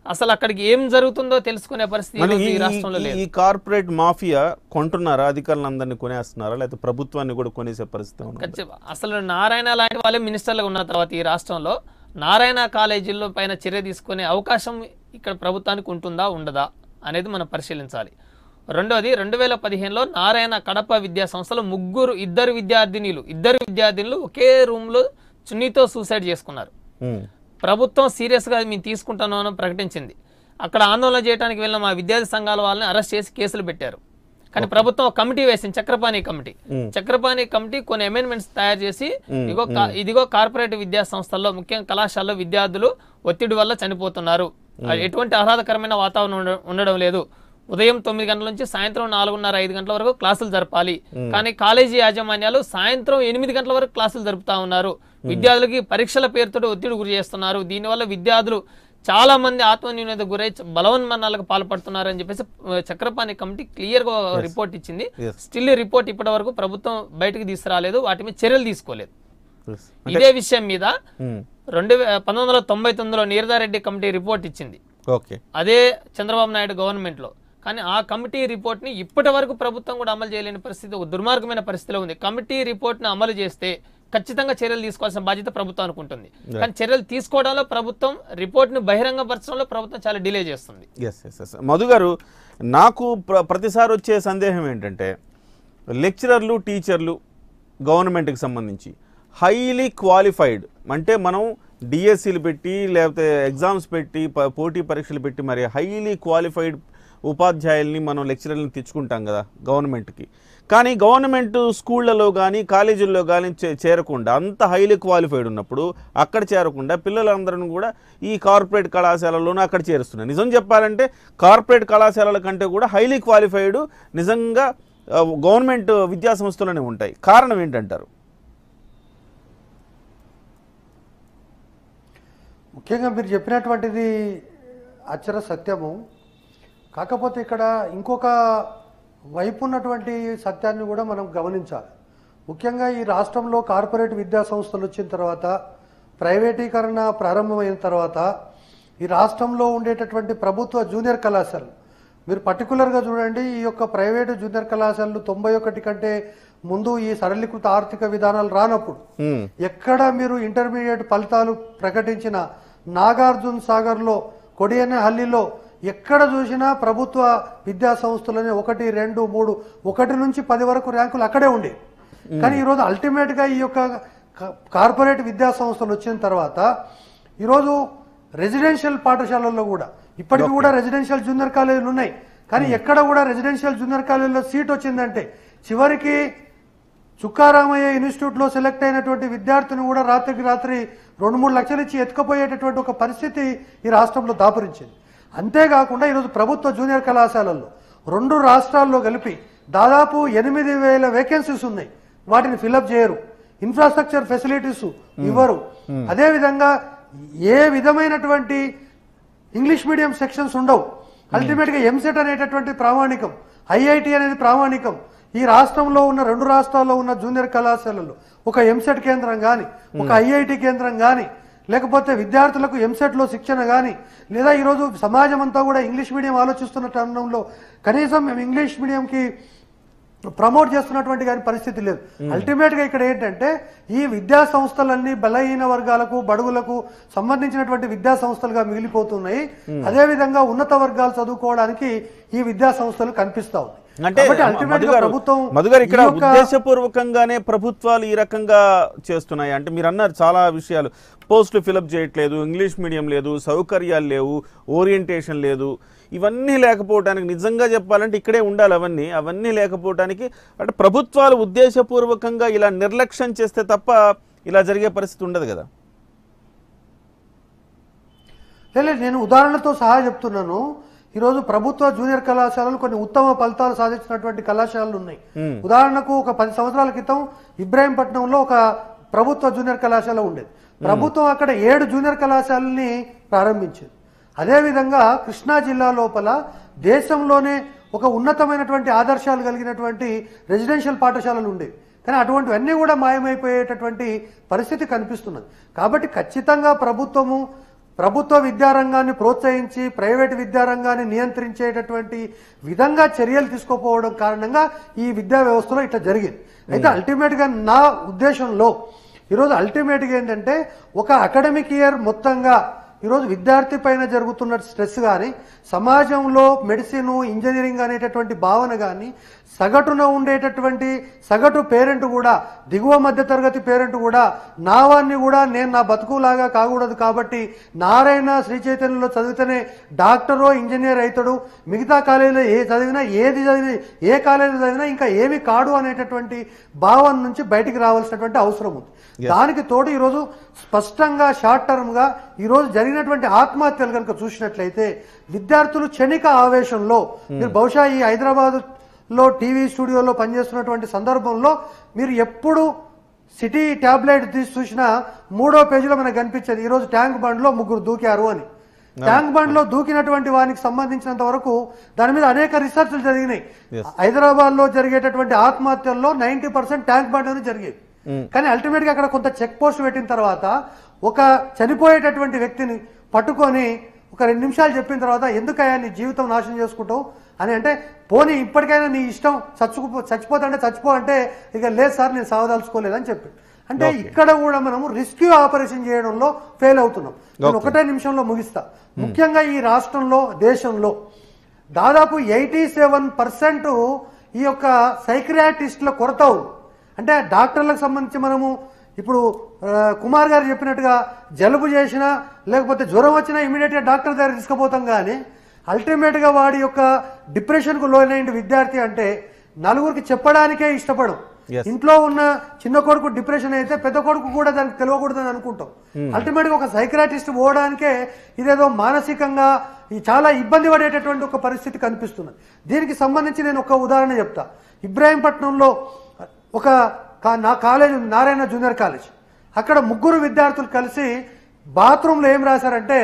అసలు అక్కడికి ఏం జరుగుతుందో తెలుసుకునే పరిస్థితి మరి ఈరోజు ఈ- ఈ రాష్ట్రంలో ఈ- లేదు ఈ కార్పొరేట్ మాఫియా కొంటున్నారా అధికారులందరినీ కొనేస్తున్నారా లేకపోతే ప్రభుత్వాన్ని కూడా కొనేసే పరిస్థితి ఉందా? ఖచ్చితంగా. అసలు నారాయణ లాంటి వాళ్ళే మినిస్టర్లుగా ఉన్న తర్వాత ఈ రాష్ట్రంలో నారాయణ కాలేజీల్లో పైన చర్య తీసుకునే అవకాశం ఇక్కడ ప్రభుత్వానికి ఉంటుందా ఉండదా అనేది మనం పరిశీలించాలి రెండోది రెండు వేల పదిహేనులో నారాయణ కడప విద్యా సంస్థలో ముగ్గురు ఇద్దరు విద్యార్థినిలు ఇద్దరు విద్యార్థినులు ఒకే రూమ్లో చున్నీతో సూసైడ్ చేసుకున్నారు ఉమ్. ప్రభుత్వం సీరియస్గా మేము తీసుకుంటాను ప్రకటించింది అక్కడ ఆందోళన చేయడానికి వెళ్ళిన మా విద్యార్థి సంఘాల వాళ్ళని అరెస్ట్ చేసి కేసులు పెట్టారు కానీ ప్రభుత్వం ఒక కమిటీ వేసింది చక్రపాణి కమిటీ చక్రపాణి కమిటీ కొన్ని అమెండ్మెంట్స్ తయారు చేసి ఇదిగో కా- ఇదిగో కార్పొరేట్ విద్యా సంస్థల్లో ముఖ్యంగా కళాశాలలో విద్యార్థులు ఒత్తిడి వల్ల చనిపోతున్నారు ఎటువంటి ఆహ్లాదకరమైన వాతావరణం ఉండ- ఉండడం లేదు ఉదయం తొమ్మిది గంటల నుంచి సాయంత్రం నాలుగున్నర ఐదు గంటల వరకు క్లాసులు జరపాలి కానీ కాలేజీ యాజమాన్యాలు సాయంత్రం ఎనిమిది గంటల వరకు క్లాసులు జరుపుతా ఉన్నారు విద్యార్థులకి పరీక్షల పేరుతో ఒత్తిడి గురి చేస్తున్నారు దీనివల్ల విద్యార్థులు చాలా మంది ఆత్మన్యూనత గురై చ- బలవన్మరణాలకు పాల్పడుతున్నారు అని చెప్పేసి ఆ, చక్రపాణి కమిటీ క్లియర్ గా రిపోర్ట్ ఇచ్చింది Yes. స్టిల్ రిపోర్ట్ ఇప్పటి వరకు ప్రభుత్వం బయటకు తీసుకురాలేదు వాటి మీద చర్యలు తీసుకోలేదు Yes. ఇదే విషయం మీద ఉమ్. రెండు వే- పంతొమ్మిది వందల తొంభై తొమ్మిదిలో నీరదారెడ్డి కమిటీ రిపోర్ట్ ఇచ్చింది ఓకే అదే చంద్రబాబు నాయుడు గవర్నమెంట్ లో కానీ ఆ కమిటీ రిపోర్ట్ ని ఇప్పటి వరకు ప్రభుత్వం కూడా అమలు చేయలేని పరిస్థితి ఒక దుర్మార్గమైన పరిస్థితిలో ఉంది కమిటీ రిపోర్ట్ ని అమలు చేస్తే ఖచ్చితంగా చర్యలు తీసుకోవాల్సిన బాధ్యత ప్రభుత్వం అనుకుంటుంది కానీ చర్యలు తీసుకోవడంలో ప్రభుత్వం రిపోర్ట్ ని బహిరంగపరచడంలో ప్రభుత్వం చాలా డిలే చేస్తుంది ఎస్ ఎస్ ఎస్ మధు గారు నాకు ప్ర ప్రతిసారి వచ్చే సందేహం ఏంటంటే లెక్చరర్లు టీచర్లు గవర్నమెంట్కి సంబంధించి హైలీ క్వాలిఫైడ్ అంటే మనం డిఎస్సీలు పెట్టి లేకపోతే ఎగ్జామ్స్ పెట్టి ప- పోటీ పరీక్షలు పెట్టి మరి హైలీ క్వాలిఫైడ్ ఉపాధ్యాయుల్ని మనం లెక్చరర్ని తెచ్చుకుంటాం కదా గవర్నమెంట్కి కానీ గవర్నమెంట్ స్కూళ్ళలో కానీ కాలేజీల్లో కానీ చే- చేరకుండా అంత హైలీ క్వాలిఫైడ్ ఉన్నప్పుడు అక్కడ చేరకుండా పిల్లలందరిని కూడా ఈ కార్పొరేట్ కళాశాలలోనూ అక్కడ చేరుస్తున్నారు నిజం చెప్పాలంటే కార్పొరేట్ కళాశాలల కంటే కూడా హైలీ క్వాలిఫైడ్ నిజంగా ఆ, గవర్నమెంట్ విద్యా సంస్థలోనే ఉంటాయి కారణం ఏంటంటారు ముఖ్యంగా మీరు చెప్పినటువంటిది అక్షర సత్యము కాకపోతే ఇక్కడ ఇంకొక వైపు ఉన్నటువంటి సత్యాన్ని కూడా మనం గమనించాలి ముఖ్యంగా ఈ రాష్ట్రంలో కార్పొరేట్ విద్యా సంస్థలు వచ్చిన తర్వాత ప్రైవేటీకరణ ప్రారంభమైన తర్వాత ఈ రాష్ట్రంలో ఉండేటటువంటి ప్రభుత్వ జూనియర్ కళాశాలలు మీరు పర్టికులర్గా చూడండి ఈ యొక్క ప్రైవేటు జూనియర్ కళాశాలలు తొంభై ఒకటి కంటే ముందు ఈ సరళీకృత ఆర్థిక విధానాలు రానప్పుడు మ్మ్. ఎక్కడ మీరు ఇంటర్మీడియట్ ఫలితాలు ప్రకటించిన నాగార్జున సాగర్లో కొడియనహల్లిలో ఎక్కడ చూసినా ప్రభుత్వ విద్యా సంస్థలని ఒకటి రెండు మూడు ఒకటి నుంచి పది వరకు ర్యాంకులు అక్కడే ఉండే కానీ ఈరోజు అల్టిమేట్గా ఈ యొక్క క- కార్పొరేట్ విద్యా సంస్థలు వచ్చిన తర్వాత ఈరోజు రెసిడెన్షియల్ పాఠశాలల్లో కూడా ఇప్పటికి కూడా రెసిడెన్షియల్ జూనియర్ కాలేజీలు ఉన్నాయి కానీ ఎక్కడ కూడా రెసిడెన్షియల్ జూనియర్ కాలేజీలో సీట్ వచ్చిందంటే చివరికి చుక్కారామయ్య ఇన్స్టిట్యూట్లో సెలెక్ట్ అయినటువంటి విద్యార్థిని కూడా రాత్రికి రాత్రి రెండు మూడు లక్షలు ఇచ్చి ఎత్తుకుపోయేటటువంటి ఒక పరిస్థితి ఈ రాష్ట్రంలో దాపురించింది అంతేకాకుండా ఈరోజు ప్రభుత్వ జూనియర్ కళాశాలల్లో రెండు రాష్ట్రాల్లో కలిపి దాదాపు ఎనిమిది వేల వేకెన్సీస్ ఉన్నాయి వాటిని ఫిలప్ చేయరు ఇన్ఫ్రాస్ట్రక్చర్ ఫెసిలిటీస్ ఇవ్వరు అదేవిధంగా ఏ విధమైనటువంటి ఇంగ్లీష్ మీడియం సెక్షన్స్ ఉండవు అల్టిమేట్ గా ఎంసెట్ అనేటటువంటి ప్రామాణికం ఐఐటి అనేది ప్రామాణికం ఈ రాష్ట్రంలో ఉన్న రెండు రాష్ట్రాల్లో ఉన్న జూనియర్ కళాశాలలు ఒక ఎంసెట్ కేంద్రం కానీ ఒక ఐఐటి కేంద్రం కానీ లేకపోతే విద్యార్థులకు ఎంసెట్ లో శిక్షణ కానీ లేదా ఈరోజు సమాజం అంతా కూడా ఇంగ్లీష్ మీడియం ఆలోచిస్తున్న తరుణంలో కనీసం మేము ఇంగ్లీష్ మీడియంకి ప్రమోట్ చేస్తున్నటువంటి కానీ పరిస్థితి లేదు అల్టిమేట్ గా ఇక్కడ ఏంటంటే ఈ విద్యా సంస్థలన్నీ బలహీన వర్గాలకు బడుగులకు సంబంధించినటువంటి విద్యా సంస్థలుగా మిగిలిపోతున్నాయి అదే విధంగా ఉన్నత వర్గాలు చదువుకోవడానికి ఈ విద్యా సంస్థలు కనిపిస్తా ఉంది అంటే కాబట్టి ultimate మధు గా గారు ప్రభుత్వం మధు గారు ఇక్కడ ఈ యొక్క- ఉద్దేశపూర్వకంగానే ప్రభుత్వాలు ఈ రకంగా చేస్తున్నాయి అంటే మీరు అన్నారు చాలా విషయాలు పోస్టులు ఫిలప్ చేయట్లేదు ఇంగ్లీష్ మీడియం లేదు సౌకర్యాలు లేవు ఓరియంటేషన్ లేదు ఇవన్నీ లేకపోవడానికి నిజంగా చెప్పాలంటే ఇక్కడే ఉండాలి అవన్నీ అవన్నీ లేకపోవడానికి అంటే ప్రభుత్వాలు ఉద్దేశపూర్వకంగా ఇలా నిర్లక్ష్యం చేస్తే తప్ప ఇలా జరిగే పరిస్థితి ఉండదు కదా లేదు నేను ఉదాహరణతో సహా చెప్తున్నాను ఈరోజు ప్రభుత్వ జూనియర్ కళాశాలలు కొన్ని ఉత్తమ ఫలితాలు సాధించినటువంటి కళాశాలలు ఉన్నాయి ఉదాహరణకు ఒక పది సంవత్సరాల క్రితం ఇబ్రాహీంపట్నంలో ఒక ప్రభుత్వ జూనియర్ కళాశాల ఉండేది ప్రభుత్వం అక్కడ ఏడు జూనియర్ కళాశాలని ప్రారంభించింది అదేవిధంగా కృష్ణా జిల్లా లోపల దేశంలోనే ఒక ఉన్నతమైనటువంటి ఆదర్శాలు కలిగినటువంటి రెసిడెన్షియల్ పాఠశాలలు ఉండేవి కానీ అటువంటివన్నీ కూడా మాయమైపోయేటటువంటి పరిస్థితి కనిపిస్తున్నది కాబట్టి ఖచ్చితంగా ప్రభుత్వము ప్రభుత్వ విద్యారంగాన్ని ప్రోత్సహించి ప్రైవేట్ విద్యారంగాన్ని నియంత్రించేటటువంటి విధంగా చర్యలు తీసుకోపోవడం కారణంగా ఈ విద్యా వ్యవస్థలో ఇట్లా జరిగింది అయితే అల్టిమేట్ గా నా ఉద్దేశంలో ఈరోజు అల్టిమేట్ గా ఏంటంటే ఒక అకాడమిక్ ఇయర్ మొత్తంగా ఈరోజు విద్యార్థి పైన జరుగుతున్న స్ట్రెస్ కానీ సమాజంలో మెడిసిన్ ఇంజనీరింగ్ అనేటటువంటి భావన కానీ సగటున ఉండేటటువంటి సగటు పేరెంట్ కూడా దిగువ మధ్య తరగతి పేరెంట్ కూడా నా వాడిని కూడా నేను నా బతుకులాగా కాకూడదు కాబట్టి నారాయణ శ్రీ చైతన్యలో చదివితేనే డాక్టరో ఇంజనీర్ అవుతాడు మిగతా కాలేజీలో ఏ చదివినా ఏది చదివి ఏ కాలేజీలో చదివినా ఇంకా ఏమి కాడు అనేటటువంటి భావన నుంచి బయటికి రావాల్సినటువంటి అవసరం ఉంది దానికి తోడు ఈరోజు స్పష్టంగా షార్ట్ టర్మ్ గా ఈరోజు జరిగినటువంటి ఆత్మహత్యలు కనుక చూసినట్లయితే విద్యార్థులు క్షణిక ఆవేశంలో మీరు బహుశా ఈ హైదరాబాద్ లో టీవీ స్టూడియోలో పనిచేస్తున్నటువంటి సందర్భంలో మీరు ఎప్పుడు సిటీ ట్యాబ్లెట్ తీసి చూసినా మూడో పేజీలో మనకు కనిపించేది ఈరోజు ట్యాంక్ బండ్ లో ముగ్గురు దూకారు అని ట్యాంక్ బండ్ లో దూకినటువంటి వానికి సంబంధించినంత వరకు దాని మీద అనేక రీసెర్చ్లు జరిగినాయి హైదరాబాద్ లో జరిగేటటువంటి ఆత్మహత్యల్లో నైన్టీ పర్సెంట్ ట్యాంక్ బండ్ అని జరిగేది కానీ అల్టిమేట్ గా అక్కడ కొంత చెక్ పోస్ట్ పెట్టిన తర్వాత ఒక చనిపోయేటటువంటి వ్యక్తిని పట్టుకొని ఒక రెండు నిమిషాలు చెప్పిన తర్వాత ఎందుకయ్యా నీ జీవితం నాశనం చేసుకుంటావు అని అంటే పోనీ ఇప్పటికైనా నీ ఇష్టం చచ్చుకు చచ్చిపోతా అంటే చచ్చిపో అంటే ఇక లేదు సార్ నేను సావదలుచుకోలేదని చెప్పి అంటే ఇక్కడ కూడా మనము రెస్క్యూ ఆపరేషన్ చేయడంలో ఫెయిల్ అవుతున్నాం నేను ఒకటే నిమిషంలో ముగిస్తా ముఖ్యంగా ఈ రాష్ట్రంలో దేశంలో దాదాపు ఎయిటీ సెవెన్ పర్సెంట్ ఈ యొక్క సైక్రియాటిస్టుల కొరత ఉంది అంటే డాక్టర్లకు సంబంధించి మనము ఇప్పుడు ఆ, కుమార్ గారు చెప్పినట్టుగా జలుబు చేసినా లేకపోతే జ్వరం వచ్చినా ఇమీడియట్ గా డాక్టర్ దగ్గర తీసుకుపోతాం కానీ అల్టిమేట్ గా వాడి యొక్క డిప్రెషన్ కు లోనైన విద్యార్థి అంటే నలుగురికి చెప్పడానికే ఇష్టపడం Yes. ఇంట్లో ఉన్న చిన్న కొడుకు డిప్రెషన్ అయితే పెద్ద కొడుకు కూడా దానికి తెలియకూడదని అనుకుంటాం అల్టిమేట్ గా ఒక సైక్రాటిస్ట్ పోవడానికే ఇదేదో మానసికంగా ఈ చాలా ఇబ్బంది పడేటటువంటి ఒక పరిస్థితి కనిపిస్తుంది దీనికి సంబంధించి నేను ఒక ఉదాహరణ చెప్తా ఇబ్రాహీంపట్నంలో ఒక కా- నా కాలేజ్ ఉంది, నారాయణ జూనియర్ కాలేజ్ అక్కడ ముగ్గురు విద్యార్థులు కలిసి బాత్రూంలో ఏం రాశారంటే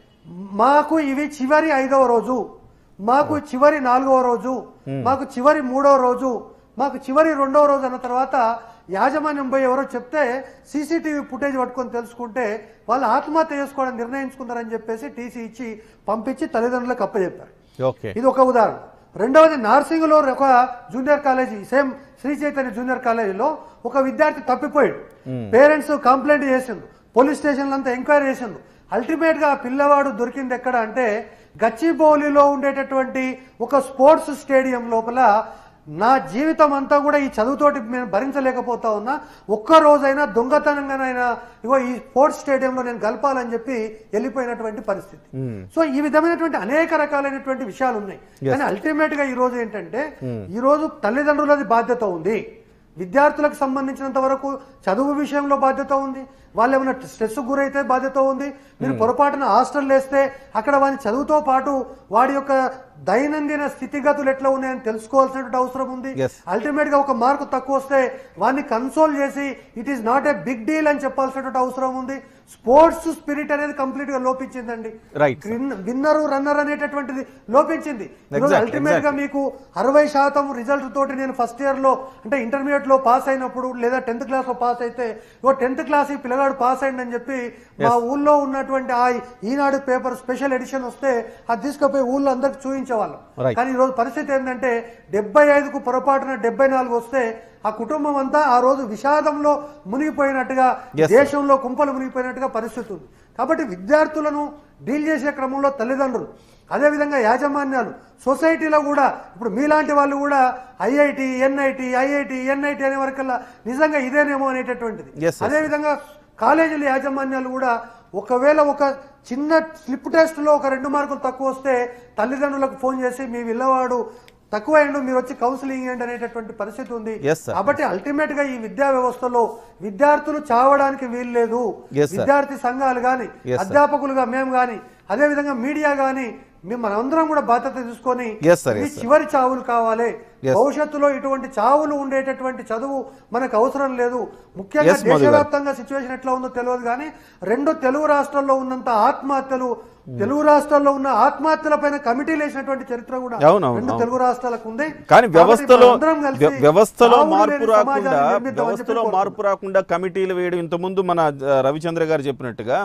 మాకు ఇవి చివరి ఐదవ రోజు మాకు చివరి నాలుగవ రోజు మాకు చివరి మూడవ రోజు మాకు చివరి రెండవ రోజు అన్న తర్వాత యాజమాన్యం పోయి ఎవరో చెప్తే సీసీటీవీ ఫుటేజ్ పట్టుకొని తెలుసుకుంటే వాళ్ళు ఆత్మహత్య చేసుకోవడానికి నిర్ణయించుకున్నారని చెప్పేసి టీసీ ఇచ్చి పంపించి తల్లిదండ్రులకు అప్పచెప్పారు ఓకే ఇది ఒక ఉదాహరణ రెండవది నార్సింగ్లో ఒక junior college same Sri Chaitanya junior కాలేజీలో ఒక విద్యార్థి తప్పిపోయాడు పేరెంట్స్ కంప్లైంట్ చేసిండు పోలీస్ స్టేషన్లో అంతా ఎంక్వైరీ చేసిండు అల్టిమేట్ గా ఆ పిల్లవాడు దొరికింది ఎక్కడ అంటే గచ్చిబౌలిలో ఉండేటటువంటి ఒక స్పోర్ట్స్ స్టేడియం లోపల నా జీవితం అంతా కూడా ఈ చదువుతోటి నేను భరించలేకపోతా ఉన్నా ఒక్క రోజైనా దొంగతనంగానైనా ఇగో ఈ స్పోర్ట్స్ స్టేడియంలో నేను గలపాలని చెప్పి వెళ్ళిపోయినటువంటి పరిస్థితి సో ఈ విధమైనటువంటి అనేక రకాలైనటువంటి విషయాలు ఉన్నాయి కానీ అల్టిమేట్ గా ఈ రోజు ఏంటంటే ఈ రోజు తల్లిదండ్రులది బాధ్యత ఉంది విద్యార్థులకు సంబంధించినంత వరకు చదువు విషయంలో బాధ్యత ఉంది వాళ్ళు ఏమైనా స్ట్రెస్ గురైతే బాధ్యత ఉంది మీరు పొరపాటున హాస్టల్ వేస్తే అక్కడ వాని చదువుతో పాటు వాడి యొక్క దైనందిన స్థితిగతులు ఎట్లా ఉన్నాయని తెలుసుకోవాల్సినటువంటి అవసరం ఉంది Yes. అల్టిమేట్ గా ఒక మార్కు తక్కువ వస్తే వాడిని కన్సోల్ చేసి it is not a big deal అని చెప్పాల్సినటువంటి అవసరం ఉంది స్పోర్ట్స్ స్పిరిట్ అనేది కంప్లీట్ గా లోపించిందండి Right. విన్నర్ రన్నర్ అనేటటువంటిది లోపించింది Exact, అల్టిమేట్ గా మీకు అరవై శాతం రిజల్ట్ తోటి నేను ఫస్ట్ ఇయర్ లో అంటే ఇంటర్మీడియట్ లో పాస్ అయినప్పుడు లేదా టెన్త్ క్లాస్ లో పాస్ అయితే ఓ టెన్త్ క్లాస్ ఈ పిల్లగాడు పాస్ అయిందని చెప్పి మా ఊళ్ళో ఉన్నటువంటి ఆ ఈనాడు పేపర్ స్పెషల్ ఎడిషన్ వస్తే అది తీసుకుపోయి ఊళ్ళో అందరికి చూపించేవాళ్ళం Right. కానీ ఈ రోజు పరిస్థితి ఏంటంటే డెబ్బై ఐదుకు పొరపాటున డెబ్బై నాలుగు వస్తే ఆ కుటుంబం అంతా ఆ రోజు విషాదంలో మునిగిపోయినట్టుగా Yes, sir. దేశంలో కుంపలు మునిగిపోయినట్టుగా పరిస్థితి ఉంది కాబట్టి విద్యార్థులను డీల్ చేసే క్రమంలో తల్లిదండ్రులు అదేవిధంగా యాజమాన్యాలు సొసైటీలో కూడా ఇప్పుడు మీలాంటి వాళ్ళు కూడా ఐఐటి ఎన్ఐటి ఐఐటి ఎన్ఐటి అనే వరకల్లా నిజంగా ఇదేనేమో అనేటటువంటిది Yes, yes. అదేవిధంగా కాలేజీల యాజమాన్యాలు కూడా ఒకవేళ ఒక చిన్న స్లిప్ టెస్ట్ లో ఒక రెండు మార్కులు తక్కువ వస్తే తల్లిదండ్రులకు ఫోన్ చేసి మీ పిల్లవాడు తక్కువ అయ్యిండు మీరు వచ్చి కౌన్సిలింగ్ ఇవ్వండి అనేటటువంటి పరిస్థితి ఉంది Yes, sir. కాబట్టి అల్టిమేట్ గా ఈ విద్యా వ్యవస్థలో విద్యార్థులు చావడానికి వీలు లేదు Yes, sir. విద్యార్థి సంఘాలు గాని Yes, sir. అధ్యాపకులుగా మేము గాని అదే విధంగా మీడియా గాని మేము మనందరం కూడా బాధ్యత తీసుకొని Yes, sir. ఇవి Yes, sir. చివరి చావులు కావాలి Yes. భవిష్యత్తులో ఇటువంటి చావులు ఉండేటటువంటి చదువు మనకు అవసరం లేదు ముఖ్యంగా Yes, మధు గారు. దేశవ్యాప్తంగా సిచ్యువేషన్ ఎట్లా ఉందో తెలియదు కానీ రెండు తెలుగు రాష్ట్రాల్లో ఉన్నంత ఆత్మహత్యలు తెలుగు రాష్ట్రాల్లో ఉన్న ఆత్మహత్యల పైన కమిటీలు వేసినటువంటి చరిత్ర కూడా అవును, అవును, రెండు అవును. తెలుగు రాష్ట్రాలకు ఉంది కానీ కాబట్టి వ్యవస్థలో మనందరం కలిసి వ్య- వ్యవస్థలో చావులు మార్పు లేని రాకుండా సమాజాన్ని నిర్మిద్దామని చెప్పి వ్యవస్థలో కోరుకుంటున్నాం. మార్పు రాకుండా కమిటీలు వేయడం ఇంతకుముందు మన ఆ, రవిచంద్ర గారు చెప్పినట్టుగా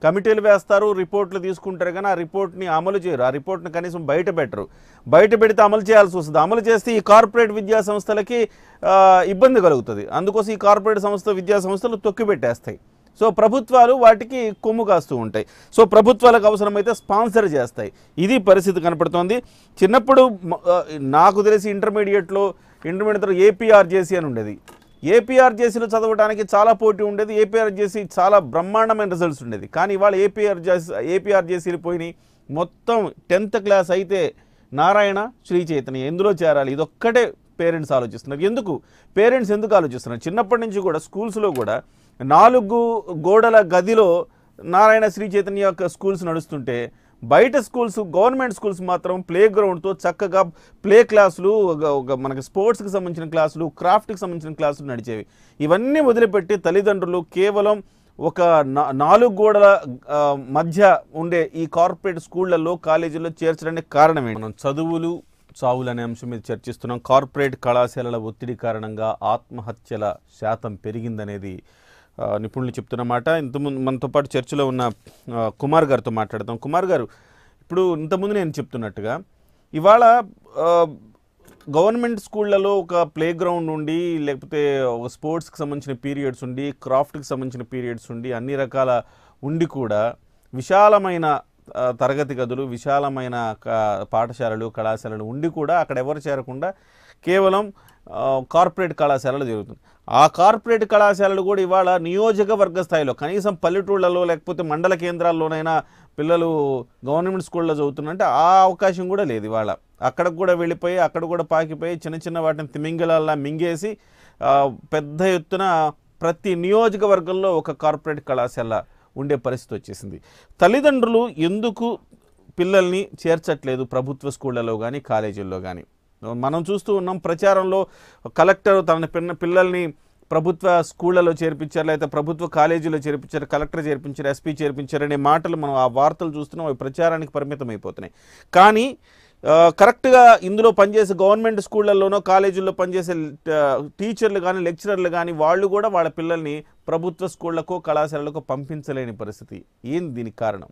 కమిటీలు వేస్తారు రిపోర్ట్లు తీసుకుంటారు కానీ ఆ రిపోర్ట్ని అమలు చేయరు ఆ రిపోర్ట్ని కనీసం బయట పెట్టరు బయట పెడితే అమలు చేయాల్సి వస్తుంది అమలు చేస్తే ఈ కార్పొరేట్ విద్యా సంస్థలకి ఆ, ఇబ్బంది కలుగుతుంది అందుకోసం ఈ కార్పొరేట్ సంస్థ విద్యా సంస్థలు తొక్కిపెట్టేస్తాయి సో ప్రభుత్వాలు వాటికి కొమ్ము కాస్తూ ఉంటాయి సో ప్రభుత్వాలకు అవసరమైతే స్పాన్సర్ చేస్తాయి ఇది పరిస్థితి కనపడుతోంది చిన్నప్పుడు మ- ఆ, నాకు తెలిసి ఇంటర్మీడియట్లో ఇంటర్మీడియట్ ఏపీఆర్జేసీ అని ఉండేది ఏపీఆర్జేసీలో చదవడానికి చాలా పోటీ ఉండేది ఏపీఆర్జేసీ చాలా బ్రహ్మాండమైన రిజల్ట్స్ ఉండేది కానీ ఇవాళ ఏపీఆర్జేసీ ఏపీఆర్జేసీలు పోయినాయి మొత్తం టెన్త్ క్లాస్ అయితే నారాయణ శ్రీ చైతన్య ఎందులో చేరాలి ఇదొక్కటే పేరెంట్స్ ఆలోచిస్తున్నారు ఎందుకు పేరెంట్స్ ఎందుకు ఆలోచిస్తున్నారు చిన్నప్పటి నుంచి కూడా స్కూల్స్లో కూడా నాలుగు గోడల గదిలో నారాయణ శ్రీ చైతన్య యొక్క స్కూల్స్ నడుస్తుంటే బయట స్కూల్స్ గవర్నమెంట్ స్కూల్స్ మాత్రం ప్లే గ్రౌండ్తో చక్కగా ప్లే క్లాసులు ఒక- ఒక మనకి స్పోర్ట్స్కి సంబంధించిన క్లాసులు క్రాఫ్ట్కి సంబంధించిన క్లాసులు నడిచేవి ఇవన్నీ వదిలిపెట్టి తల్లిదండ్రులు కేవలం ఒక నా- నాలుగు గోడల ఆ, మధ్య ఉండే ఈ కార్పొరేట్ స్కూళ్ళల్లో కాలేజీల్లో చేర్చడానికి కారణం ఏంటి మనం చదువులు చావులు అనే అంశం మీద చర్చిస్తున్నాం కార్పొరేట్ కళాశాలల ఒత్తిడి కారణంగా ఆత్మహత్యల శాతం పెరిగిందనేది ఆ, నిపుణులు చెప్తున్నమాట ఇంతకుముందు మనతో పాటు చర్చలో ఉన్న ఆ, కుమార్ గారితో మాట్లాడతాం కుమార్ గారు ఇప్పుడు ఇంతకుముందు నేను చెప్తున్నట్టుగా ఇవాళ ఆ, గవర్నమెంట్ స్కూళ్ళలో ఒక ప్లే గ్రౌండ్ ఉండి లేకపోతే ఒక స్పోర్ట్స్కి సంబంధించిన పీరియడ్స్ ఉండి క్రాఫ్ట్కి సంబంధించిన పీరియడ్స్ ఉండి అన్ని రకాల ఉండి కూడా విశాలమైన ఆ, తరగతి గదులు విశాలమైన క- పాఠశాలలు కళాశాలలు ఉండి కూడా అక్కడ ఎవరు చేరకుండా కేవలం ఆ, కార్పొరేట్ కళాశాలలు జరుగుతుంది ఆ కార్పొరేట్ కళాశాలలు కూడా ఇవాళ నియోజకవర్గ స్థాయిలో కనీసం పల్లెటూళ్ళలో లేకపోతే మండల కేంద్రాల్లోనైనా పిల్లలు గవర్నమెంట్ స్కూల్లో చదువుతున్నారంటే ఆ అవకాశం కూడా లేదు ఇవాళ అక్కడికి కూడా వెళ్ళిపోయి అక్కడ కూడా పాకిపోయి చిన్న చిన్న వాటిని తిమింగలాల్లా మింగేసి ఆ, పెద్ద ఎత్తున ప్రతి నియోజకవర్గంలో ఒక కార్పొరేట్ కళాశాల ఉండే పరిస్థితి వచ్చేసింది తల్లిదండ్రులు ఎందుకు పిల్లల్ని చేర్చట్లేదు ప్రభుత్వ స్కూళ్ళలో కానీ కాలేజీల్లో కానీ మనం చూస్తూ ఉన్నాం ప్రచారంలో కలెక్టర్ తన పిన్న పిల్లల్ని ప్రభుత్వ స్కూళ్ళలో చేర్పించారు లేకపోతే ప్రభుత్వ కాలేజీలో చేర్పించారు కలెక్టర్ చేర్పించారు ఎస్పీ చేర్పించారు అనే మాటలు మనం ఆ వార్తలు చూస్తున్నాం అవి ప్రచారానికి పరిమితం అయిపోతున్నాయి కానీ ఆ, కరెక్ట్గా ఇందులో పనిచేసే గవర్నమెంట్ స్కూళ్ళల్లోనో కాలేజీల్లో పనిచేసే ఆ, టీచర్లు కానీ లెక్చరర్లు కానీ వాళ్ళు కూడా వాళ్ళ పిల్లల్ని ప్రభుత్వ స్కూళ్ళకో కళాశాలలకు పంపించలేని పరిస్థితి ఏంది దీనికి కారణం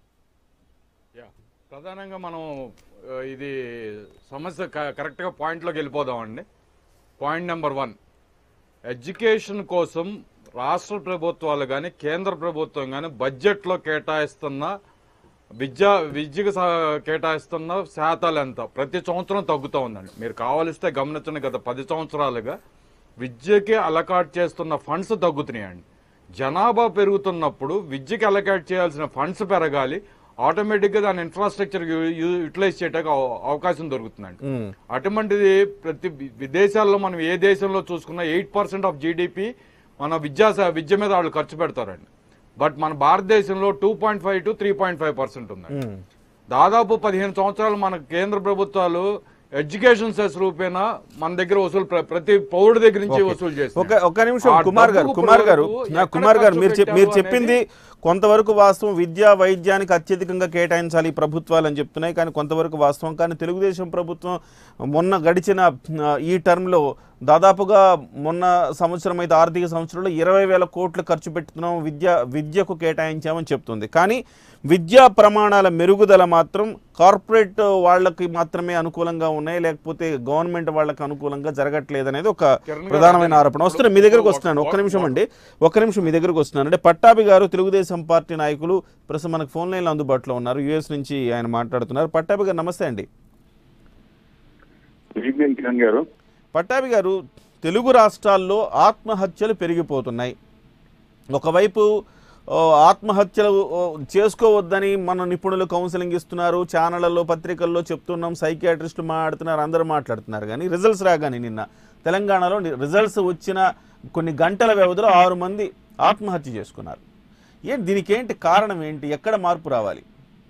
యా ప్రధానంగా మనం ఆ, ఇది సమస్య క- కరెక్ట్గా పాయింట్లోకి వెళ్ళిపోదామండి పాయింట్ నెంబర్ వన్ ఎడ్యుకేషన్ కోసం రాష్ట్ర ప్రభుత్వాలు కానీ కేంద్ర ప్రభుత్వం కానీ బడ్జెట్లో కేటాయిస్తున్న విద్యా విద్యకు సా- కేటాయిస్తున్న శాతాలు ఎంత ప్రతి సంవత్సరం తగ్గుతూ ఉందండి మీరు కావలిస్తే గమనించండి గత పది సంవత్సరాలుగా విద్యకి అలకాట్ చేస్తున్న ఫండ్స్ తగ్గుతున్నాయండి జనాభా పెరుగుతున్నప్పుడు విద్యకి అలకాట్ చేయాల్సిన ఫండ్స్ పెరగాలి ఆటోమేటిక్గా దాని ఇన్ఫ్రాస్ట్రక్చర్ యూటిలైజ్ చేయడానికి అవ- అవకాశం దొరుకుతుందండి మ్మ్. అటువంటిది ప్రతి వి- విదేశాల్లో మనం ఏ దేశంలో చూసుకున్నా ఎయిట్ పర్సెంట్ ఆఫ్ జీడిపి మన విద్యా స- విద్య మీద వాళ్ళు ఖర్చు పెడతారండి బట్ మన భారతదేశంలో two point five to three point five percent ఉందండి మ్మ్. దాదాపు పదిహేను సంవత్సరాలు మన కేంద్ర ప్రభుత్వాలు ఎడ్యుకేషన్ సెస్ రూపేణా మన దగ్గర వసూలు ప్ర- ప్రతి పౌరుడి దగ్గర నుంచి వసూలు ఒక చేస్తారు ఒక నిమిషం ఆ కుమార్ గారు డబ్బు కుమార్ గారు ఇప్పటివరకు నా ఎక్కడ కుమార్ గారు ఖర్చు మీరు చెప్- మీరు పెట్టారు చెప్పింది కొంతవరకు వాస్తవం విద్యా వైద్యానికి అత్యధికంగా కేటాయించాలి ఈ ప్రభుత్వాలు అని చెప్తున్నాయి కానీ కొంతవరకు వాస్తవం కానీ తెలుగుదేశం ప్రభుత్వం మొన్న గడిచిన ఆ, ఈ టర్మ్లో దాదాపుగా మొన్న సంవత్సరం అయితే ఆర్థిక సంవత్సరంలో ఇరవై వేల కోట్లు ఖర్చు పెట్టుతున్నాం విద్య విద్యకు కేటాయించామని చెప్తుంది కానీ విద్యా ప్రమాణాల మెరుగుదల మాత్రం కార్పొరేట్ వాళ్ళకి మాత్రమే అనుకూలంగా ఉన్నాయి లేకపోతే గవర్నమెంట్ వాళ్ళకి అనుకూలంగా జరగట్లేదు అనేది ఒక కిరణ్ గారు, ప్రధానమైన అదే. ఆరోపణ వస్తున్నా మీ దగ్గరకు వస్తున్నాను ఒక్క నిమిషం అండి ఒక్క నిమిషం మీ దగ్గరకు వస్తున్నాను అంటే పట్టాభి గారు తెలుగుదేశం పార్టీ నాయకులు ప్రస్తుతం మనకు ఫోన్ లైన్లో అందుబాటులో ఉన్నారు యుఎస్ నుంచి ఆయన మాట్లాడుతున్నారు పట్టాభి గారు నమస్తే అండి గుడ్ ఈవినింగ్ కిరణ్ గారు పట్టాభి గారు తెలుగు రాష్ట్రాల్లో ఆత్మహత్యలు పెరిగిపోతున్నాయి ఒకవైపు ఓ, ఆత్మహత్యలు ఓ, చేసుకోవద్దని మన నిపుణులు కౌన్సిలింగ్ ఇస్తున్నారు ఛానళ్లలో పత్రికల్లో చెప్తున్నాం సైకియాట్రిస్టులు మాట్లాడుతున్నారు అందరూ మాట్లాడుతున్నారు కానీ రిజల్ట్స్ రాగానే నిన్న తెలంగాణలో ని- రిజల్ట్స్ వచ్చిన కొన్ని గంటల వ్యవధిలో ఆరు మంది ఆత్మహత్య చేసుకున్నారు ఏంటి దీనికి ఏంటి కారణం ఏంటి ఎక్కడ మార్పు రావాలి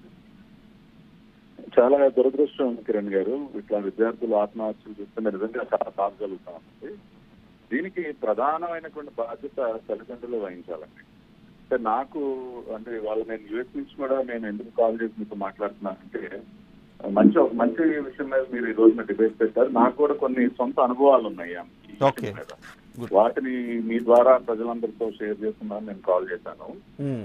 చాలా దురదృష్టం కిరణ్ గారు ఇట్లా విద్యార్థులు ఆత్మహత్యలు చూస్తుంటే నిజంగా చాలా బాధ ఉంది దీనికి ప్రధానమైనటువంటి బాధ్యత తల్లిదండ్రులు వహించాలండి అంటే నాకు అంటే వాళ్ళు నేను యుఎస్ నుంచి కూడా నేను ఎందుకు కాల్ చేసి మీతో మాట్లాడుతున్నానంటే మంచి ఒక మంచి విషయం మీద మీరు ఈ రోజున డిబేట్ పెట్టారు నాకు కూడా కొన్ని సొంత అనుభవాలు ఉన్నాయి ఈ విషయం Okay. మీద. వాటిని మీ ద్వారా ప్రజలందరితో షేర్ చేస్తున్నాను నేను కాల్ చేశాను ఉమ్,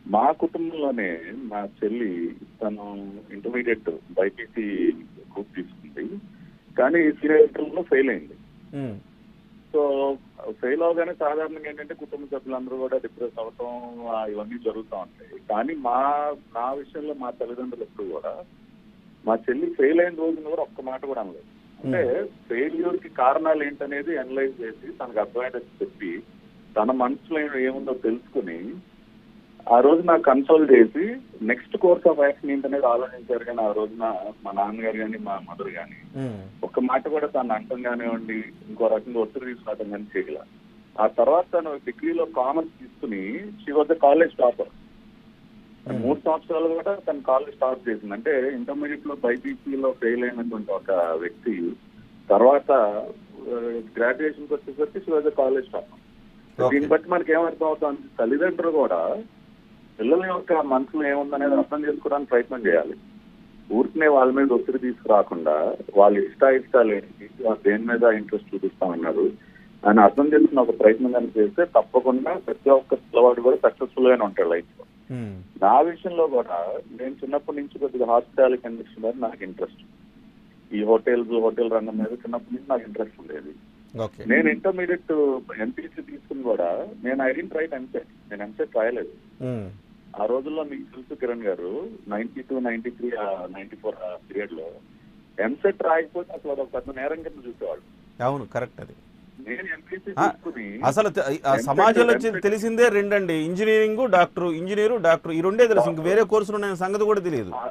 మా కుటుంబంలోనే మా చెల్లి తను ఇంటర్మీడియట్ బైపీసీ గ్రూప్ తీసుకుంది కానీ సీనియర్ లో ఫెయిల్ అయింది ఉమ్, సో ఫెయిల్ అవగానే సాధారణంగా ఏంటంటే కుటుంబ సభ్యులందరూ కూడా డిప్రెస్ అవటం ఆ, ఇవన్నీ జరుగుతూ ఉంటాయి కానీ మా నా విషయంలో మా తల్లిదండ్రులు ఎప్పుడు కూడా మా చెల్లి ఫెయిల్ అయిన రోజున కూడా ఒక్క మాట కూడా అనలేదు అంటే ఫెయిల్యూర్ కి కారణాలు ఏంటనేది అనలైజ్ చేసి తనకు అర్థమయ్యేటట్టు చెప్పి తన మనసులో ఏముందో తెలుసుకుని ఆ రోజు నాకు కన్సోల్ చేసి నెక్స్ట్ కోర్స్ ఆఫ్ యాక్షన్ ఏంటనేది ఆలోచించారు కానీ ఆ రోజున మా నాన్నగారు కానీ మా మదర్ కానీ ఉమ్, ఒక్క మాట కూడా తను అంటం కానివ్వండి ఇంకో రకంగా ఒత్తిడి తీసుకురావడం కానీ చేయగల ఆ తర్వాత తను డిగ్రీలో కామర్స్ తీసుకుని she was the college topper మూడు సంవత్సరాలు కూడా తను కాలేజ్ టాప్ చేసింది అంటే ఇంటర్మీడియట్ లో బైపీసీలో ఫెయిల్ అయినటువంటి ఒక వ్యక్తి తర్వాత గ్రాడ్యుయేషన్ వచ్చేసరికి she was the college topper Okay. దీన్ని బట్టి మనకి ఏమర్థం అవుతుంది తల్లిదండ్రులు కూడా పిల్లల యొక్క మనసులో ఏముందనేది అర్థం చేసుకోవడానికి ప్రయత్నం చేయాలి ఊరికనే వాళ్ళ మీద ఒత్తిడి తీసుకురాకుండా వాళ్ళ ఇష్ట ఇష్టాలు ఏంటి వాళ్ళు దేని మీద ఇంట్రెస్ట్ చూపిస్తామన్నారు అని అర్థం చేసుకున్న ఒక ప్రయత్నం కనుక చేస్తే తప్పకుండా ప్రతి ఒక్క పిల్లవాడు కూడా సక్సెస్ఫుల్ గానే ఉంటాడు లైఫ్ లో ఉమ్, నా విషయంలో కూడా నేను చిన్నప్పటి నుంచి కొద్దిగా హాస్పిటాలిటీ ఇండస్ట్రీ మీద నాకు ఇంట్రెస్ట్ ఈ హోటల్స్ హోటల్ రంగం మీద చిన్నప్పటి నుంచి నాకు ఇంట్రెస్ట్ ఉండేది ఓకే నేను ఇంటర్మీడియట్ ఎంపీసీ తీసుకుని కూడా నేను ఐ డెంట్ రైట్ ఎంసెట్ నేను ఎంసెట్ రాయలేదు ఉమ్, ఆ రోజుల్లో మీకు తెలుసు Kiran garu ninety two ninety three ninety four period లో ఎంసెట్ రాయకపోతే అసలు అదొక పెద్ద నేరం కింద చూసేవాళ్ళు అవును కరెక్ట్ అది నేను ఎంపీసీ ఆ, తీసుకుని అసలు తె- ఆ సమాజంలో చె- తెలిసిందే రెండండి ఇంజనీరింగ్ డాక్టర్ ఇంజనీరు డాక్టర్ ఈ రెండే తెలుసు ఇంక వేరే కోర్సులు ఉన్న సంగతి కూడా తెలియదు ఆ-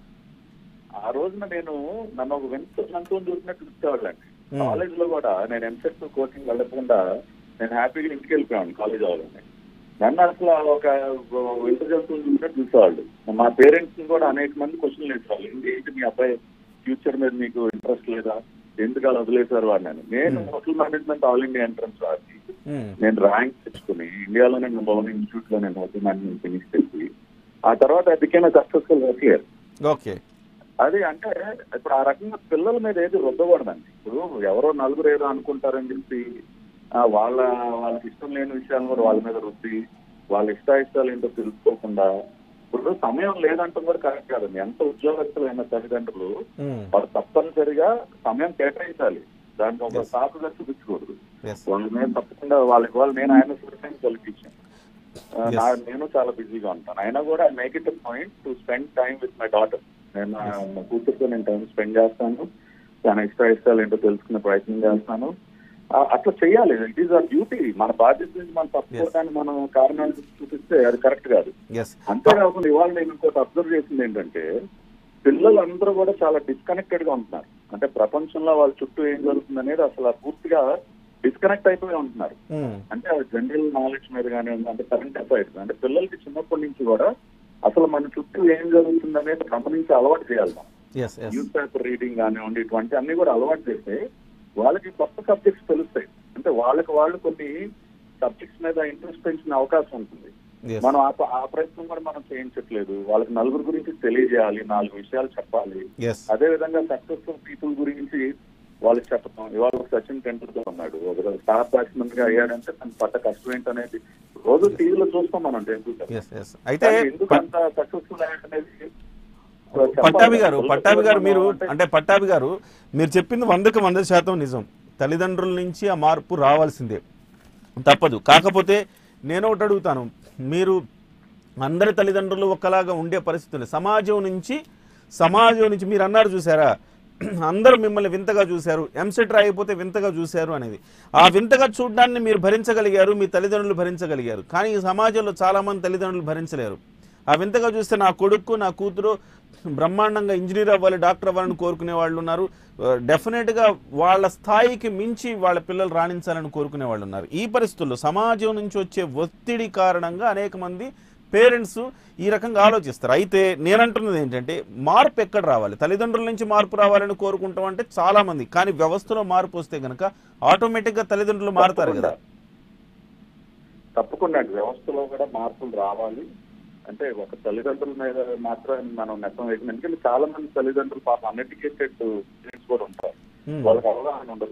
ఆ రోజున నేను నన్ను ఒక వెంట సంతోషం చూసినట్టు చూసేవాళ్ళండి Hmm. కాలేజ్ లో కూడా నేను ఎంసెట్ కోచింగ్ వెళ్ళకుండా నేను హ్యాపీగా ఇంటికి వెళ్ళిపోయాను కాలేజ్ అవ్వాలని నన్ను అసలు ఒక వింత జంతువులు చూసినట్టు చూసేవాళ్ళు మా పేరెంట్స్ ని కూడా అనేక మంది క్వశ్చన్లు వేసేవాళ్ళు ఏంటి ఏంటి మీ అబ్బాయి ఫ్యూచర్ మీద మీకు ఇంట్రెస్ట్ లేదా ఎందుకు అలా వదిలేశారు అని నేను. నేను hotel management all India entrance రాసి ఉమ్, నేను ర్యాంక్ తెచ్చుకుని ఇండియాలోనే నెంబర్ వన్ ఇన్స్టిట్యూట్ లో నేను హోటల్ మేనేజ్మెంట్ ఫినిష్ చేసి ఆ తర్వాత ఐ బికేమ్ సక్సెస్ఫుల్ వర్కియర్ ఓకే అది అంటే ఇప్పుడు ఆ రకంగా పిల్లల మీద ఏది రుద్దకూడదండి ఇప్పుడు ఎవరో నలుగురు ఏదో అనుకుంటారని చెప్పి ఆ, వాళ్ళ వాళ్ళకి ఇష్టం లేని విషయాలను కూడా వాళ్ళ మీద రుద్ది వాళ్ళ ఇష్ట ఇష్టాలు ఏంటో తెలుసుకోకుండా ఇప్పుడు సమయం లేదంటాం కూడా కరెక్ట్ కాదండి ఎంత ఉద్యోగస్తులైన తల్లిదండ్రులు ఉమ్, వాళ్ళు తప్పనిసరిగా సమయం కేటాయించాలి దానికి ఒక సాకుగా చూపించకూడదు ఎస్ వాళ్ళ మీద తప్పకుండా వాళ్ళకి వాళ్ళు నేను ఆయన టైం కల్పించాను ఆ, Yes. నా- నేను చాలా బిజీగా ఉంటాను అయినా కూడా make it point to spend time with my daughter నేను నా నా కూతురుతో నేను టైం స్పెండ్ చేస్తాను తన ఇష్ట ఇష్టాలు ఏంటో తెలుసుకునే ప్రయత్నం చేస్తాను ఆ, అట్లా చేయాలి ఇట్ ఈస్ అవర్ డ్యూటీ మన బాధ్యత నుంచి మనం తప్పుకోవడానికి మనం కారణాలు చూపిస్తే అది కరెక్ట్ కాదు ఎస్ అంతేకాకుండా ఇవాళ నేను ఇంకోటి అబ్జర్వ్ చేసింది ఏంటంటే పిల్లలందరూ కూడా చాలా డిస్కనెక్టెడ్ గా ఉంటున్నారు అంటే ప్రపంచంలో వాళ్ళ చుట్టూ ఏం జరుగుతుంది అనేది అసలు పూర్తిగా డిస్కనెక్ట్ అయిపోయి ఉంటున్నారు ఉమ్, అంటే జనరల్ నాలెడ్జ్ మీద కానీ అంటే కరెంట్ అఫైర్స్ అంటే పిల్లలకి చిన్నప్పటి నుంచి కూడా అసలు మన చుట్టూ ఏం జరుగుతుంది అనేది గమనించి అలవాటు చేయాలి మనం yes yes news paper reading కానివ్వండి ఇటువంటి అన్ని కూడా అలవాటు చేస్తే వాళ్ళకి కొత్త సబ్జెక్ట్స్ తెలుస్తాయి అంటే వాళ్ళకి వాళ్ళు కొన్ని సబ్జెక్ట్స్ మీద ఇంట్రెస్ట్ పెంచిన అవకాశం ఉంటుంది ఎస్ మనం ఆ ప- ఆ ప్రయత్నం కూడా మనం చేయించట్లేదు వాళ్ళకి నలుగురు గురించి తెలియజేయాలి నాలుగు విషయాలు చెప్పాలి ఎస్ అదే విధంగా సక్సెస్ఫుల్ పీపుల్ గురించి వాళ్ళకి చెప్పడం ఇవాళ ఒక సచిన్ టెండూల్కర్ ఉన్నాడు ఒక స్టార్ బ్యాట్స్మెన్ గా అయ్యాడంటే తన పట్ట కష్టం ఏంటనేది రోజు టీవీలో చూస్తాం మనం టెండూల్కర్ ఎస్ ఎస్ అయితే కానీ ఎందుకు ప- అంత సక్సెస్ఫుల్ అయ్యాడనేది పట్టాభి గారు చెప్పాలి. పట్టాభి గారు మీరు అంటే అంటే పట్టాభి గారు మీరు చెప్పింది వందకి వంద శాతం నిజం తల్లిదండ్రుల నుంచి ఆ మార్పు రావాల్సిందే తప్పదు కాకపోతే నేను ఒకటి అడుగుతాను మీరు అందరి తల్లిదండ్రులు ఒకలాగా ఉండే పరిస్థితులు సమాజం నుంచి సమాజం నుంచి మీరు అన్నారు చూసారా అందరూ మిమ్మల్ని వింతగా చూశారు ఎంసెట్ రాయకపోతే వింతగా చూశారు అనేది ఆ వింతగా చూడడాన్ని మీరు భరించగలిగారు మీ తల్లిదండ్రులు భరించగలిగారు కానీ ఈ సమాజంలో చాలామంది తల్లిదండ్రులు భరించలేరు ఆ వింతగా చూస్తే నా కొడుకు నా కూతురు బ్రహ్మాండంగా ఇంజనీర్ అవ్వాలి డాక్టర్ అవ్వాలని కోరుకునే వాళ్ళు ఉన్నారు ఆ, డెఫినెట్గా వాళ్ళ స్థాయికి మించి వాళ్ళ పిల్లలు రాణించాలని కోరుకునే వాళ్ళు ఉన్నారు ఈ పరిస్థితుల్లో సమాజం నుంచి వచ్చే ఒత్తిడి కారణంగా అనేక మంది పేరెంట్స్ ఈ రకంగా ఆలోచిస్తారు అయితే నేనంటున్నది ఏంటంటే మార్పు ఎక్కడ రావాలి తల్లిదండ్రుల నుంచి మార్పు రావాలని కోరుకుంటాం అంటే చాలా మంది కానీ వ్యవస్థలో మార్పు వస్తే కనుక ఆటోమేటిక్గా తల్లిదండ్రులు మారుతారు కదా తప్పకుండా అండి. వ్యవస్థలో కూడా మార్పులు రావాలి అంటే ఒక తల్లిదండ్రుల మీద మాత్రం మనం నెప్పం వేసిన ఎందుకంటే చాలా మంది తల్లిదండ్రులు పాప అన్ఎడ్యుకేటెడ్ పేరెంట్స్ కూడా ఉంటారు Hmm. వాళ్ళకి అవగాహన ఉండదు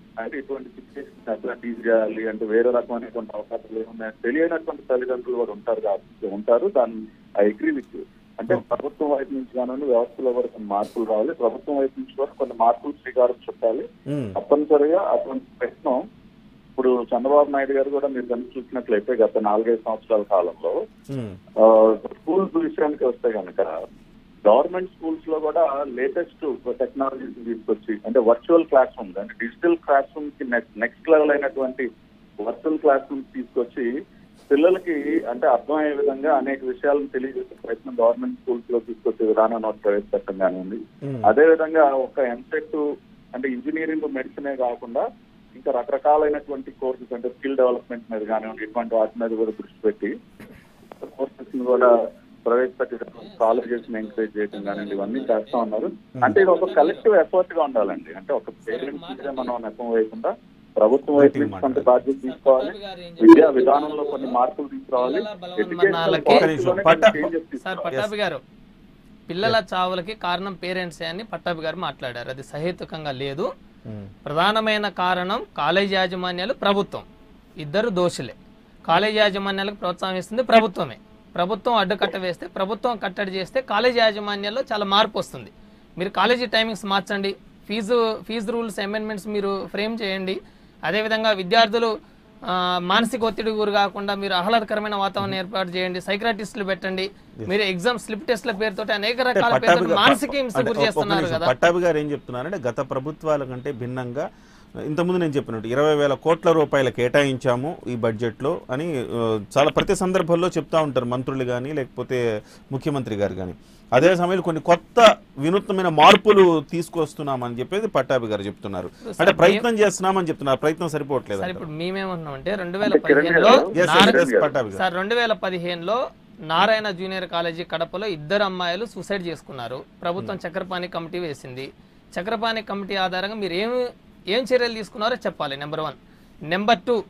అంటే ఇటువంటి సిచ్యువేషన్ ఎట్లా డీల్ చేయాలి అంటే వేరే రకమైనటువంటి అవకాశాలు ఏమున్నాయి తెలియనటువంటి తల్లిదండ్రులు కూడా ఉంటారు కాబట్టి ఉంటారు దాన్ని ఐ అగ్రీ విత్ అంటే ప్రభుత్వం వైపు నుంచి కానివ్వండి వ్యవస్థలో కూడా కొన్ని మార్పులు రావాలి ప్రభుత్వం వైపు నుంచి కూడా కొన్ని మార్పులు శ్రీకారం చుట్టాలి ఉమ్, తప్పనిసరిగా అటువంటి ప్రయత్నం ఇప్పుడు చంద్రబాబు నాయుడు గారు కూడా మీరు కనుక చూసినట్లయితే గత నాలుగైదు సంవత్సరాల కాలంలో ఉమ్, స్కూల్స్ విషయానికి వస్తే కనుక గవర్నమెంట్ స్కూల్స్ లో కూడా లేటెస్ట్ టెక్నాలజీస్ తీసుకొచ్చి అంటే వర్చువల్ క్లాస్ రూమ్స్ అంటే డిజిటల్ క్లాస్ రూమ్ కి నెక్స్ట్ లెవెల్ అయినటువంటి వర్చువల్ క్లాస్ రూమ్స్ తీసుకొచ్చి పిల్లలకి అంటే అర్థమయ్యే విధంగా అనేక విషయాలను తెలియజేసే ప్రయత్నం గవర్నమెంట్ స్కూల్స్ లో తీసుకొచ్చే విధానాన్ని ఒకటి ప్రవేశపెట్టడం కానివ్వండి ఉమ్. అదే విధంగా ఒక ఎంసెట్ అంటే ఇంజనీరింగ్ మెడిసినే కాకుండా ఇంకా రకరకాలైనటువంటి కోర్సెస్ అంటే స్కిల్ డెవలప్మెంట్ మీద కానివ్వండి ఇటువంటి వాటి మీద కూడా దృష్టి పెట్టి కోర్సెస్ కూడా ప్రవేశపెట్టడం కాలేజెస్ ఎంకరేజ్ చేయడం కానివ్వండి ఇవన్నీ చేస్తా ఉన్నారు అంటే ఇది ఒక కలెక్టివ్ ఎఫర్ట్ గా ఉండాలండి అంటే ఒక పేరెంట్స్ మీదే మనం నెపం వేయకుండా ప్రభుత్వం వైపు నుంచి కొంత బాధ్యత తీసుకోవాలి విద్యా విధానంలో కొన్ని మార్పులు తీసుకురావాలి బలవన్మరణాలకి- ఒక్క నిమిషం. పట్ట- సార్ పట్టాభి గారు పిల్లల చావులకి కారణం పేరెంట్స్ అని పట్టాభి గారు మాట్లాడారు అది సహేతుకంగా లేదు ఉమ్. ప్రధానమైన కారణం కాలేజ్ యాజమాన్యాలు ప్రభుత్వం ఇద్దరు దోషులే కాలేజ్ యాజమాన్యాలకు ప్రోత్సాహిస్తుంది ప్రభుత్వమే ప్రభుత్వం అడ్డుకట్ట వేస్తే ప్రభుత్వం కట్టడి చేస్తే కాలేజ్ యాజమాన్యాల్లో చాలా మార్పు వస్తుంది మీరు కాలేజీ టైమింగ్స్ మార్చండి ఫీజు ఫీజు రూల్స్ అమెండ్మెంట్స్ మీరు ఫ్రేమ్ చేయండి అదేవిధంగా విద్యార్థులు ఆ, మానసిక ఒత్తిడి గురి కాకుండా మీరు ఆహ్లాదకరమైన వాతావరణం ఏర్పాటు చేయండి సైక్రాటిస్టులు పెట్టండి మీరు ఎగ్జామ్ స్లిప్ టెస్ట్ల పేరుతో అనేక రకాల పట్టాభి పేరుతో గారు- మానసిక హింస అంటే గురి ఒక్క చేస్తున్నారు నిమిషం. కదా పట్టాభి గారు ఏం చెప్తున్నారంటే గత ప్రభుత్వాల కంటే భిన్నంగా ఇంతకుముందు నేను చెప్పినట్టు ఇరవై వేల కోట్ల రూపాయలు కేటాయించాము ఈ బడ్జెట్లో అని ఆ, చాలా ప్రతి సందర్భంలో చెప్తా ఉంటారు మంత్రులు కానీ లేకపోతే ముఖ్యమంత్రి గారు కానీ అదే సమయంలో కొన్ని కొత్త వినూత్నమైన మార్పులు తీసుకొస్తున్నామని చెప్పేది పట్టాభి గారు చెప్తున్నారు అంటే ప్రయత్నం చేస్తున్నామని చెప్తున్నారు ప్రయత్నం సరిపోవట్లేదు సార్ ఇప్పుడు మేమేమంటున్నాం అంటే రెండు వేల అంటే కిరణ్ పదిహేనులో గారు, Yes, yes, నార- yes, పట్టాభి గారు సార్ రెండు వేల పదిహేనులో నారాయణ జూనియర్ కాలేజీ కడపలో ఇద్దరు అమ్మాయిలు సూసైడ్ చేసుకున్నారు ప్రభుత్వం చక్రపాణి కమిటీ వేసింది చక్రపాణి కమిటీ ఆధారంగా మీరు ఏం ఏం చర్యలు తీసుకున్నారో చెప్పాలి నెంబర్ వన్ నెంబర్ టూ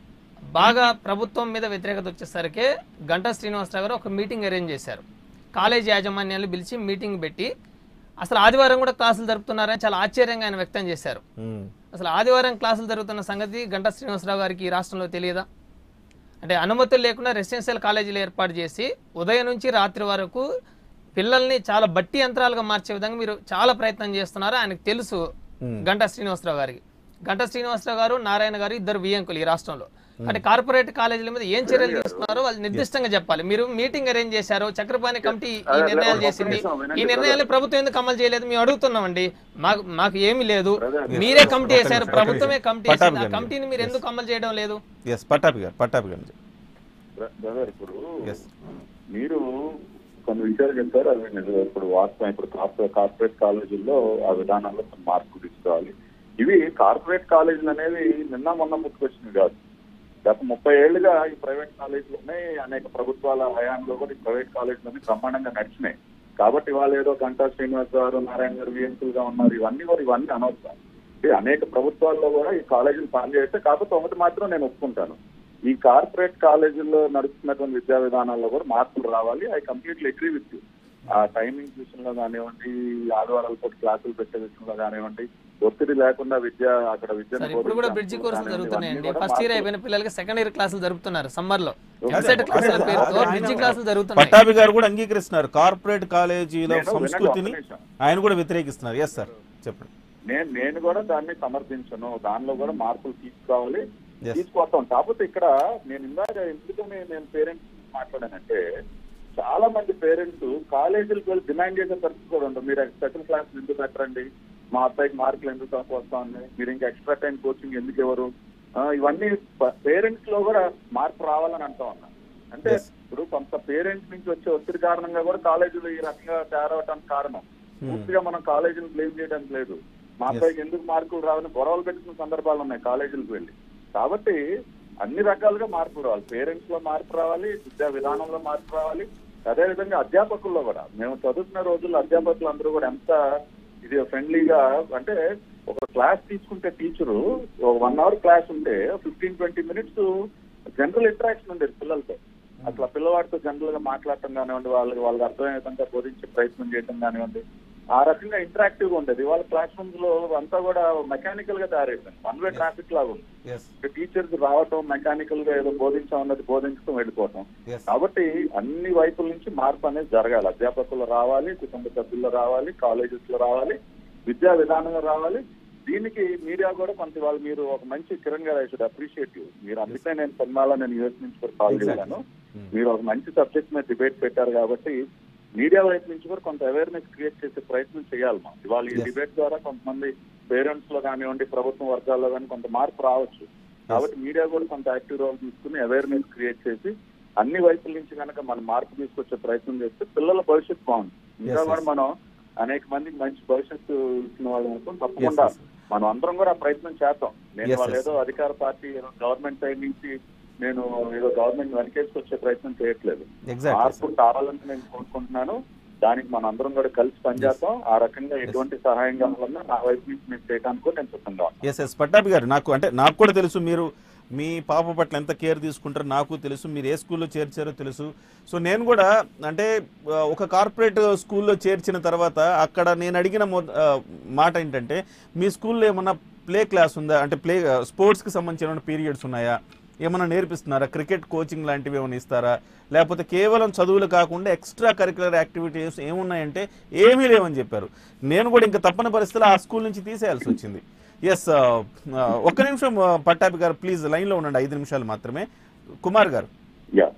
బాగా ప్రభుత్వం మీద వ్యతిరేకత వచ్చేసరికి గంటా శ్రీనివాసరావు గారు ఒక మీటింగ్ అరేంజ్ చేశారు కాలేజ్ యాజమాన్యాలు పిలిచి మీటింగ్ పెట్టి అసలు ఆదివారం కూడా క్లాసులు జరుపుతున్నారని చాలా ఆశ్చర్యంగా ఆయన వ్యక్తం చేశారు ఉమ్. అసలు ఆదివారం క్లాసులు జరుగుతున్న సంగతి గంటా శ్రీనివాసరావు గారికి ఈ రాష్ట్రంలో తెలియదా అంటే అనుమతులు లేకుండా రెసిడెన్షియల్ కాలేజీలు ఏర్పాటు చేసి ఉదయం నుంచి రాత్రి వరకు పిల్లల్ని చాలా బట్టి యంత్రాలుగా మార్చే విధంగా మీరు చాలా ప్రయత్నం చేస్తున్నారు ఆయనకు తెలుసు గంటా శ్రీనివాసరావు గారికి గంటా శ్రీనివాసరావు గారు నారాయణ గారు ఇద్దరు వియంకులు ఈ రాష్ట్రంలో అంటే కార్పొరేట్ కాలేజీల మీద ఏం చర్యలు తీసుకున్నారో వాళ్ళు నిర్దిష్టంగా చెప్పాలి మీరు మీటింగ్ అరేంజ్ చేశారు చక్రపాణి కమిటీ ఈ నిర్ణయాలు చేసింది ఈ నిర్ణయాలు ప్రభుత్వం ఎందుకు అమలు చేయలేదు మేము అడుగుతున్నామండి మాకు మాకు ఏమీ లేదు మీరే కమిటీ వేశారు ప్రభుత్వమే కమిటీ వేసింది ఆ కమిటీని మీరు ఎందుకు అమలు చేయడం లేదు ఎస్ పట్టాభి గారు పట్టాభి గారు బ్రదర్ ఇప్పుడు Yes. మీరు కొన్ని విషయాలు చెప్పారు అవి నిజం ఇప్పుడు వాస్తవం ఇప్పుడు కార్పొరేట్ కార్పొరేట్ కాలేజీల్లో ఆ విధానాల్లో కొన్ని మార్పులు తీసుకురావాలి ఇవి కార్పొరేట్ కాలేజీలు అనేవి నిన్న మొన్న పుట్టుకొచ్చినవి కాదు గత ముప్పై ఏళ్లుగా ఈ ప్రైవేట్ కాలేజీలోనే అనేక ప్రభుత్వాల హయాంలో కూడా ఈ ప్రైవేట్ కాలేజీలోనే బ్రహ్మాండంగా నడిచినాయి కాబట్టి వాళ్ళు ఏదో గంటా శ్రీనివాస్ గారు నారాయణ గారు విఎంకులుగా ఉన్నారు ఇవన్నీ కూడా ఇవన్నీ అనవసరం అంటే అనేక ప్రభుత్వాల్లో కూడా ఈ కాలేజీలు పనిచేస్తే కాకపోతే ఒకటి మాత్రం నేను ఒప్పుకుంటాను ఈ కార్పొరేట్ కాలేజీల్లో నడుస్తున్నటువంటి విద్యా విధానాల్లో కూడా మార్పులు రావాలి I completely agree with you ఆ టైమింగ్స్ విషయంలో కానివ్వండి ఆదివారాలతో క్లాసులు పెట్టే విషయంలో కానివ్వండి ఒత్తిడి లేకుండా విద్య అక్కడ విద్యను సార్ ఇప్పుడు కూడా బోధించే బ్రిడ్జి కోర్సులు కానివ్వండి, జరుగుతున్నాయండి ఇవన్నీ కూడా ఫస్ట్ ఇయర్ మార్పులు. అయిపోయిన పిల్లలకి సెకండ్ ఇయర్ క్లాసులు జరుపుతున్నారు సమ్మర్ లో అదే, ఎంసెట్ క్లాసుల అదే, పేరుతో ఆయన- బ్రిడ్జి క్లాసులు జరుగుతున్నాయి పట్టాభి గారు కూడా అంగీకరిస్తున్నారు కార్పొరేట్ కాలేజీల నేను వినండి, సంస్కృతిని ఒక్క నిమిషం. ఆయన కూడా వ్యతిరేకిస్తున్నారు ఎస్ సార్ చెప్పండి నేను నేను కూడా దాన్ని సమర్థించను దానిలో కూడా మార్పులు తీసుకురావాలి Yes. తీసుకొస్తాం కాకపోతే ఇక్కడ నేను ఇందాక ఎందుకని నేను పేరెంట్స్ మాట్లాడానంటే చాలా మంది పేరెంట్స్ కాలేజీలకు వెళ్ళి డిమాండ్ చేసే పరిస్థితి కూడా ఉంటుంది మీరు స్పెషల్ క్లాస్ ఎందుకు పెట్టరండి మా అబ్బాయికి మార్కులు ఎందుకు తక్కువ వస్తా ఉన్నాయి మీరు ఇంకా ఎక్స్ట్రా టైం కోచింగ్ ఎందుకు ఎవరు ఇవన్నీ పేరెంట్స్ లో కూడా మార్పు రావాలని అంటా ఉన్నా అంటే Yes. ఇప్పుడు కొంత పేరెంట్స్ నుంచి వచ్చే ఒత్తిడి కారణంగా కూడా కాలేజీలు ఈ రకంగా తయారవటానికి కారణం పూర్తిగా మనం కాలేజీని బ్లేమ్ చేయడానికి లేదు మా అబ్బాయికి ఎందుకు మార్కులు రావని గొడవలు పెట్టుకున్న సందర్భాలు ఉన్నాయి కాలేజీలకు వెళ్ళి కాబట్టి అన్ని రకాలుగా మార్పు రావాలి పేరెంట్స్ లో మార్పు రావాలి విద్యా విధానంలో మార్పు రావాలి అదేవిధంగా అధ్యాపకుల్లో కూడా మేము చదువుతున్న రోజుల్లో అధ్యాపకులు అందరూ కూడా ఎంత ఇది ఫ్రెండ్లీగా అంటే ఒక క్లాస్ తీసుకుంటే టీచరు వన్ అవర్ క్లాస్ ఉంటే fifteen twenty minutes general interaction ఉండేది పిల్లలతో అసలు ఆ పిల్లవాడితో జనరల్ గా మాట్లాడటం కానివ్వండి వాళ్ళకి వాళ్ళకి అర్థమయ్యే విధంగా బోధించే ప్రయత్నం చేయడం కానివ్వండి ఆ రకంగా ఇంటరాక్టివ్ గా ఉండేది వాళ్ళ క్లాస్ రూమ్స్ లో అంతా కూడా మెకానికల్ గా తయారైపోయింది వన్ వే ట్రాఫిక్ లాగా ఉంది టీచర్స్ రావటం మెకానికల్ గా ఏదో బోధించామన్నది బోధించడం వెళ్ళిపోవటం Yes. కాబట్టి అన్ని వైపుల నుంచి మార్పు అనేది జరగాలి అధ్యాపకులు రావాలి కుటుంబ సభ్యులు రావాలి కాలేజెస్ లో రావాలి విద్యా విధానంగా రావాలి దీనికి మీడియా కూడా కొంత వాళ్ళు మీరు ఒక మంచి కిరణ్ గారు ఐ షుడ్ అప్రిషియేట్ యూ మీరు అందుకే నేను సినిమాలో నేను యూఎస్ నుంచి కూడా కాల్ Exactly. చేశాను మీరు ఒక మంచి సబ్జెక్ట్ మీద డిబేట్ పెట్టారు కాబట్టి మీడియా వైపు నుంచి కూడా కొంత అవేర్నెస్ క్రియేట్ చేసే ప్రయత్నం చేయాలి మనం ఇవాళ ఈ Yes. డిబేట్ ద్వారా కొంతమంది పేరెంట్స్ లో కానివ్వండి ప్రభుత్వం వర్గాల్లో కానీ కొంత మార్పు రావచ్చు కాబట్టి మీడియా కూడా కొంత యాక్టివ్ రోల్ తీసుకుని అవేర్నెస్ క్రియేట్ చేసి అన్ని వైపుల నుంచి కనుక మనం మార్పు తీసుకొచ్చే ప్రయత్నం చేస్తే పిల్లల భవిష్యత్తు బాగుంది ఇంకా Yes, కూడా yes. మనం అనేక మందికి మంచి భవిష్యత్తు ఇచ్చిన వాళ్ళు అనుకుని తప్పకుండా yes. మనం అందరం కూడా ఆ ప్రయత్నం చేద్దాం నేను Yes, వాళ్ళు yes. ఏదో అధికార పార్టీ ఏదో గవర్నమెంట్ సైడ్ నుంచి నేను ఏదో గవర్నమెంట్ వెనకేసుకొచ్చే ప్రయత్నం చేయట్లేదు Exactly, మార్పు కావాలని నేను కోరుకుంటున్నాను దానికి మనం అందరం కూడా కలిసి పనిచేద్దాం ఆ రకంగా ఎటువంటి సహాయం కావాలన్నా నా వైపు నుంచి నేను చేయడానికి కూడా నేను సిద్ధంగా ఉన్నాను ఎస్ ఎస్ పట్టాభి గారు నాకు అంటే నాకు కూడా తెలుసు మీరు మీ పాప పట్ల ఎంత కేర్ తీసుకుంటారో నాకు తెలుసు మీరు ఏ స్కూల్లో చేర్చారో తెలుసు సో నేను కూడా అంటే ఆ, ఒక కార్పొరేట్ స్కూల్లో చేర్చిన తర్వాత అక్కడ నేను అడిగిన మొ- ఆ, మాట ఏంటంటే మీ స్కూల్లో ఏమన్నా ప్లే క్లాస్ ఉందా అంటే ప్లే స్పోర్ట్స్కి సంబంధించిన పీరియడ్స్ ఉన్నాయా ఏమైనా నేర్పిస్తున్నారా క్రికెట్ కోచింగ్ లాంటివి ఏమైనా ఇస్తారా లేకపోతే కేవలం చదువులు కాకుండా ఎక్స్ట్రా కరికులర్ యాక్టివిటీస్ ఏమున్నాయంటే ఏమీ లేవని చెప్పారు నేను కూడా ఇంకా తప్పని పరిస్థితుల్లో ఆ స్కూల్ నుంచి తీసేయాల్సి వచ్చింది ఎస్ ఒక్క నిమిషం ఆ, పట్టాభి గారు ప్లీజ్ లైన్లో ఉండండి ఐదు నిమిషాలు మాత్రమే కుమార్ గారు యా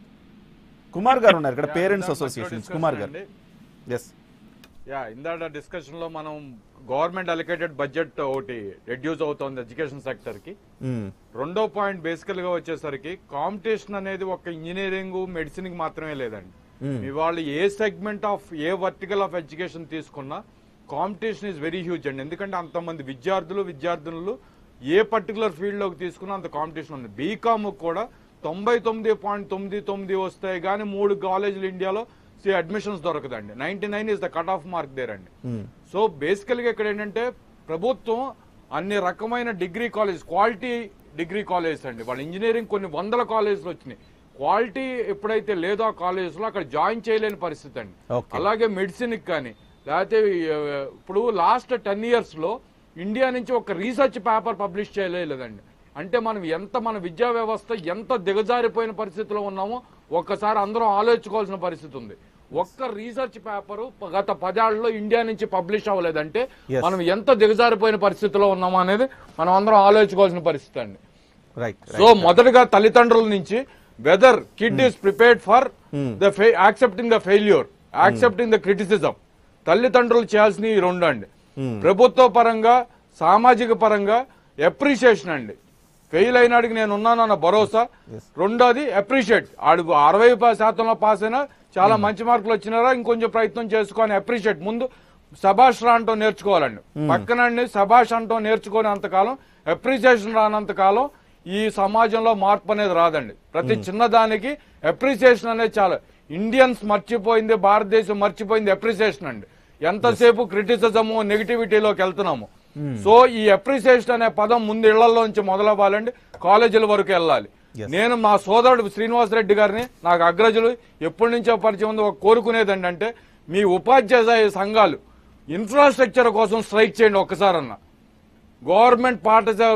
కుమార్ గారు ఉన్నారు ఇక్కడ పేరెంట్స్ ఇందాక అసోసియేషన్ discussion కుమార్ గారు అండి. ఎస్ యా ఇందాక డిస్కషన్ లో మనం గవర్నమెంట్ అలికేటెడ్ బడ్జెట్ ఒకటి రెడ్యూస్ అవుతోంది ఎడ్యుకేషన్ సెక్టర్ కి రెండో పాయింట్ బేసికల్ గా వచ్చేసరికి కాంపిటీషన్ అనేది ఒక ఇంజనీరింగ్ మెడిసిన్ కి మాత్రమే లేదండి ఇవాళ a segment of a vertical of education తీసుకున్నా కాంపిటీషన్ ఇస్ వెరీ హ్యూజ్ అండి ఎందుకంటే అంతమంది విద్యార్థులు విద్యార్థినులు ఏ పర్టికులర్ ఫీల్డ్ లోకి తీసుకున్నా అంత కాంపిటీషన్ ఉంది బీకామ్ కూడా తొంభై తొమ్మిది పాయింట్ తొమ్మిది తొమ్మిది వస్తాయి కానీ మూడు కాలేజీలు ఇండియాలో అడ్మిషన్స్ దొరకదండి ninety nine is the cut off mark there అండి సో బేసికల్గా ఇక్కడ ఏంటంటే ప్రభుత్వం అన్ని రకమైన degree college quality degree colleges అండి వాళ్ళ ఇంజనీరింగ్ కొన్ని వందల కాలేజీలు వచ్చినాయి క్వాలిటీ ఎప్పుడైతే లేదో ఆ కాలేజెస్లో అక్కడ జాయిన్ చేయలేని పరిస్థితి అండి Okay. అలాగే మెడిసిన్ కానీ లేకపోతే ఆ, ఇప్పుడు లాస్ట్ టెన్ ఇయర్స్ లో ఇండియా నుంచి ఒక రీసెర్చ్ పేపర్ పబ్లిష్ చేయలేదండి అంటే మనం ఎంత మన విద్యా వ్యవస్థ ఎంత దిగజారిపోయిన పరిస్థితిలో ఉన్నామో ఒక్కసారి అందరం ఆలోచించుకోవాల్సిన పరిస్థితి ఉంది ఒక్క రీసెర్చ్ పేపర్ గత పదేళ్లలో ఇండియా నుంచి పబ్లిష్ అవ్వలేదంటే Yes. మనం ఎంత దిగజారిపోయిన పరిస్థితిలో ఉన్నామో అనేది మనం అందరం ఆలోచించుకోవాల్సిన పరిస్థితి అండి రైట్ సో మొదటగా తల్లిదండ్రుల నుంచి whether kid is prepared for the accepting the failure accepting the criticism తల్లిదండ్రులు చేయాల్సిన ఈ రెండు అండి ప్రభుత్వ పరంగా సామాజిక పరంగా ఎప్రిషియేషన్ అండి ఫెయిల్ అయినాడికి నేను ఉన్నానన్న భరోసా రెండోది అప్రిషియేట్ ఆడు అరవై పా- శాతంలో పాస్ అయినా చాలా మంచి మార్కులు వచ్చినారా ఇంకొంచెం ప్రయత్నం చేసుకొని అప్రిషియేట్ ముందు సభాష్ రా అంటూ నేర్చుకోవాలండి పక్కనండి సభాష్ అంటూ నేర్చుకునేంత కాలం అప్రిసియేషన్ రానంత కాలం ఈ సమాజంలో మార్పు అనేది రాదండి ప్రతి చిన్నదానికి అప్రిసియేషన్ అనేది చాలా ఇండియన్స్ మర్చిపోయింది భారతదేశం మర్చిపోయింది అప్రిసియేషన్ అండి ఎంతసేపు క్రిటిసిజము నెగిటివిటీలోకి వెళ్తున్నాము సో ఈ అప్రిసియేషన్ అనే పదం ముందు ఇళ్లలోంచి మొదలవ్వాలండి కాలేజీల వరకు వెళ్ళాలి నేను మా సోదరుడు శ్రీనివాస్ రెడ్డి గారిని నాకు అగ్రజులు ఎప్పటి నుంచో పరిచయం ఉంది ఒక కోరుకునేది ఏంటంటే మీ ఉపాధ్యాయ సంఘాలు ఇన్ఫ్రాస్ట్రక్చర్ కోసం స్ట్రైక్ చేయండి ఒక్కసారన్నా గవర్నమెంట్ పాఠశాల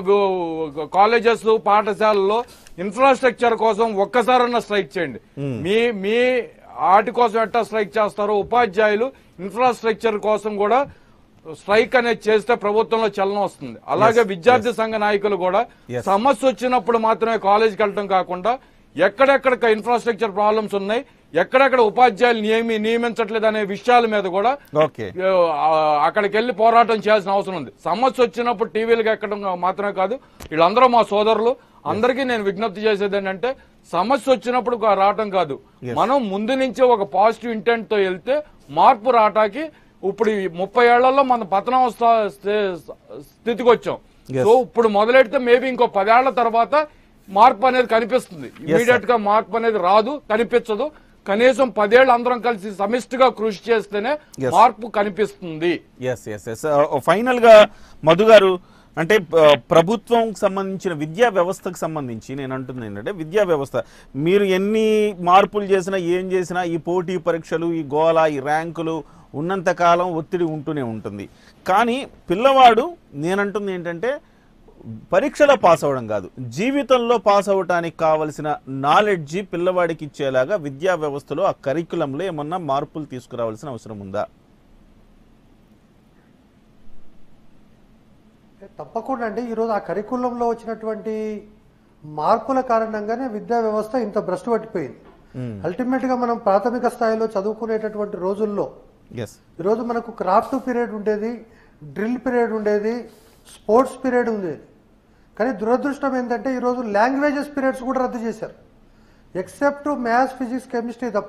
కాలేజెస్ పాఠశాలల్లో ఇన్ఫ్రాస్ట్రక్చర్ కోసం ఒక్కసారన్నా స్ట్రైక్ చేయండి మీ మీ వాటి కోసం ఎట్టా స్ట్రైక్ చేస్తారో ఉపాధ్యాయులు ఇన్ఫ్రాస్ట్రక్చర్ కోసం కూడా స్ట్రైక్ అనేది చేస్తే ప్రభుత్వంలో చలనం వస్తుంది అలాగే విద్యార్థి సంఘ నాయకులు కూడా Yes. సమస్య వచ్చినప్పుడు మాత్రమే కాలేజీకి వెళ్ళటం కాకుండా ఎక్కడెక్కడ ఇన్ఫ్రాస్ట్రక్చర్ ప్రాబ్లమ్స్ ఉన్నాయి ఎక్కడెక్కడ ఉపాధ్యాయులు నియమి నియమించట్లేదు అనే విషయాల మీద కూడా ఓకే ఆ, అక్కడికి వెళ్ళి పోరాటం చేయాల్సిన అవసరం ఉంది సమస్య వచ్చినప్పుడు టీవీలకు ఎక్కడం మాత్రమే కాదు వీళ్ళందరూ మా సోదరులు అందరికీ నేను విజ్ఞప్తి చేసేది ఏంటంటే సమస్య వచ్చినప్పుడు కా- రావటం కాదు మనం ముందు నుంచే ఒక పాజిటివ్ ఇంటెంట్ తో వెళ్తే మార్పు రావటానికి ఇప్పుడు ఈ ముప్పై ఏళ్లలో మన పతనావస్థ స్థి- స్థితికి వచ్చాం సో ఇప్పుడు మొదలెడితే మేబీ ఇంకో పదేళ్ల తర్వాత మార్పు అనేది కనిపిస్తుంది ఇమీడియట్ గా మార్పు అనేది రాదు కనిపించదు కనీసం పదేళ్ళు అందరం కలిసి సమిష్టిగా కృషి చేస్తేనే Yes. మార్పు కనిపిస్తుంది ఎస్ ఎస్ ఎస్ ఫైనల్ గా మధు గారు అంటే ఆ, ప్రభుత్వం సంబంధించిన విద్యా వ్యవస్థకు సంబంధించి నేను అంటుంది ఏంటంటే విద్యా వ్యవస్థ మీరు ఎన్ని మార్పులు చేసినా ఏం చేసినా ఈ పోటీ పరీక్షలు ఈ గోల ఈ ర్యాంకులు ఉన్నంతకాలం ఒత్తిడి ఉంటూనే ఉంటుంది కానీ పిల్లవాడు నేనంటుంది ఏంటంటే పరీక్షలో పాస్ అవ్వడం కాదు జీవితంలో పాస్ అవ్వటానికి కావలసిన నాలెడ్జి పిల్లవాడికి ఇచ్చేలాగా విద్యా వ్యవస్థలో ఆ కరికులంలో ఏమన్నా మార్పులు తీసుకురావాల్సిన అవసరం ఉందా తప్పకుండా అండి ఈరోజు ఆ కరికులంలో వచ్చినటువంటి మార్పుల కారణంగానే విద్యా వ్యవస్థ ఇంత భ్రష్టు పట్టిపోయింది అల్టిమేట్ గా మనం ప్రాథమిక స్థాయిలో చదువుకునేటటువంటి రోజుల్లో ఎస్ ఈరోజు మనకు క్రాఫ్ట్ పీరియడ్ ఉండేది డ్రిల్ పీరియడ్ ఉండేది స్పోర్ట్స్ పీరియడ్ ఉండేది కానీ దురదృష్టం ఏంటంటే ఈరోజు లాంగ్వేజెస్ పీరియడ్స్ కూడా రద్దు చేశారు ఎక్సెప్ట్ మ్యాథ్స్ ఫిజిక్స్ కెమిస్ట్రీ తప్ప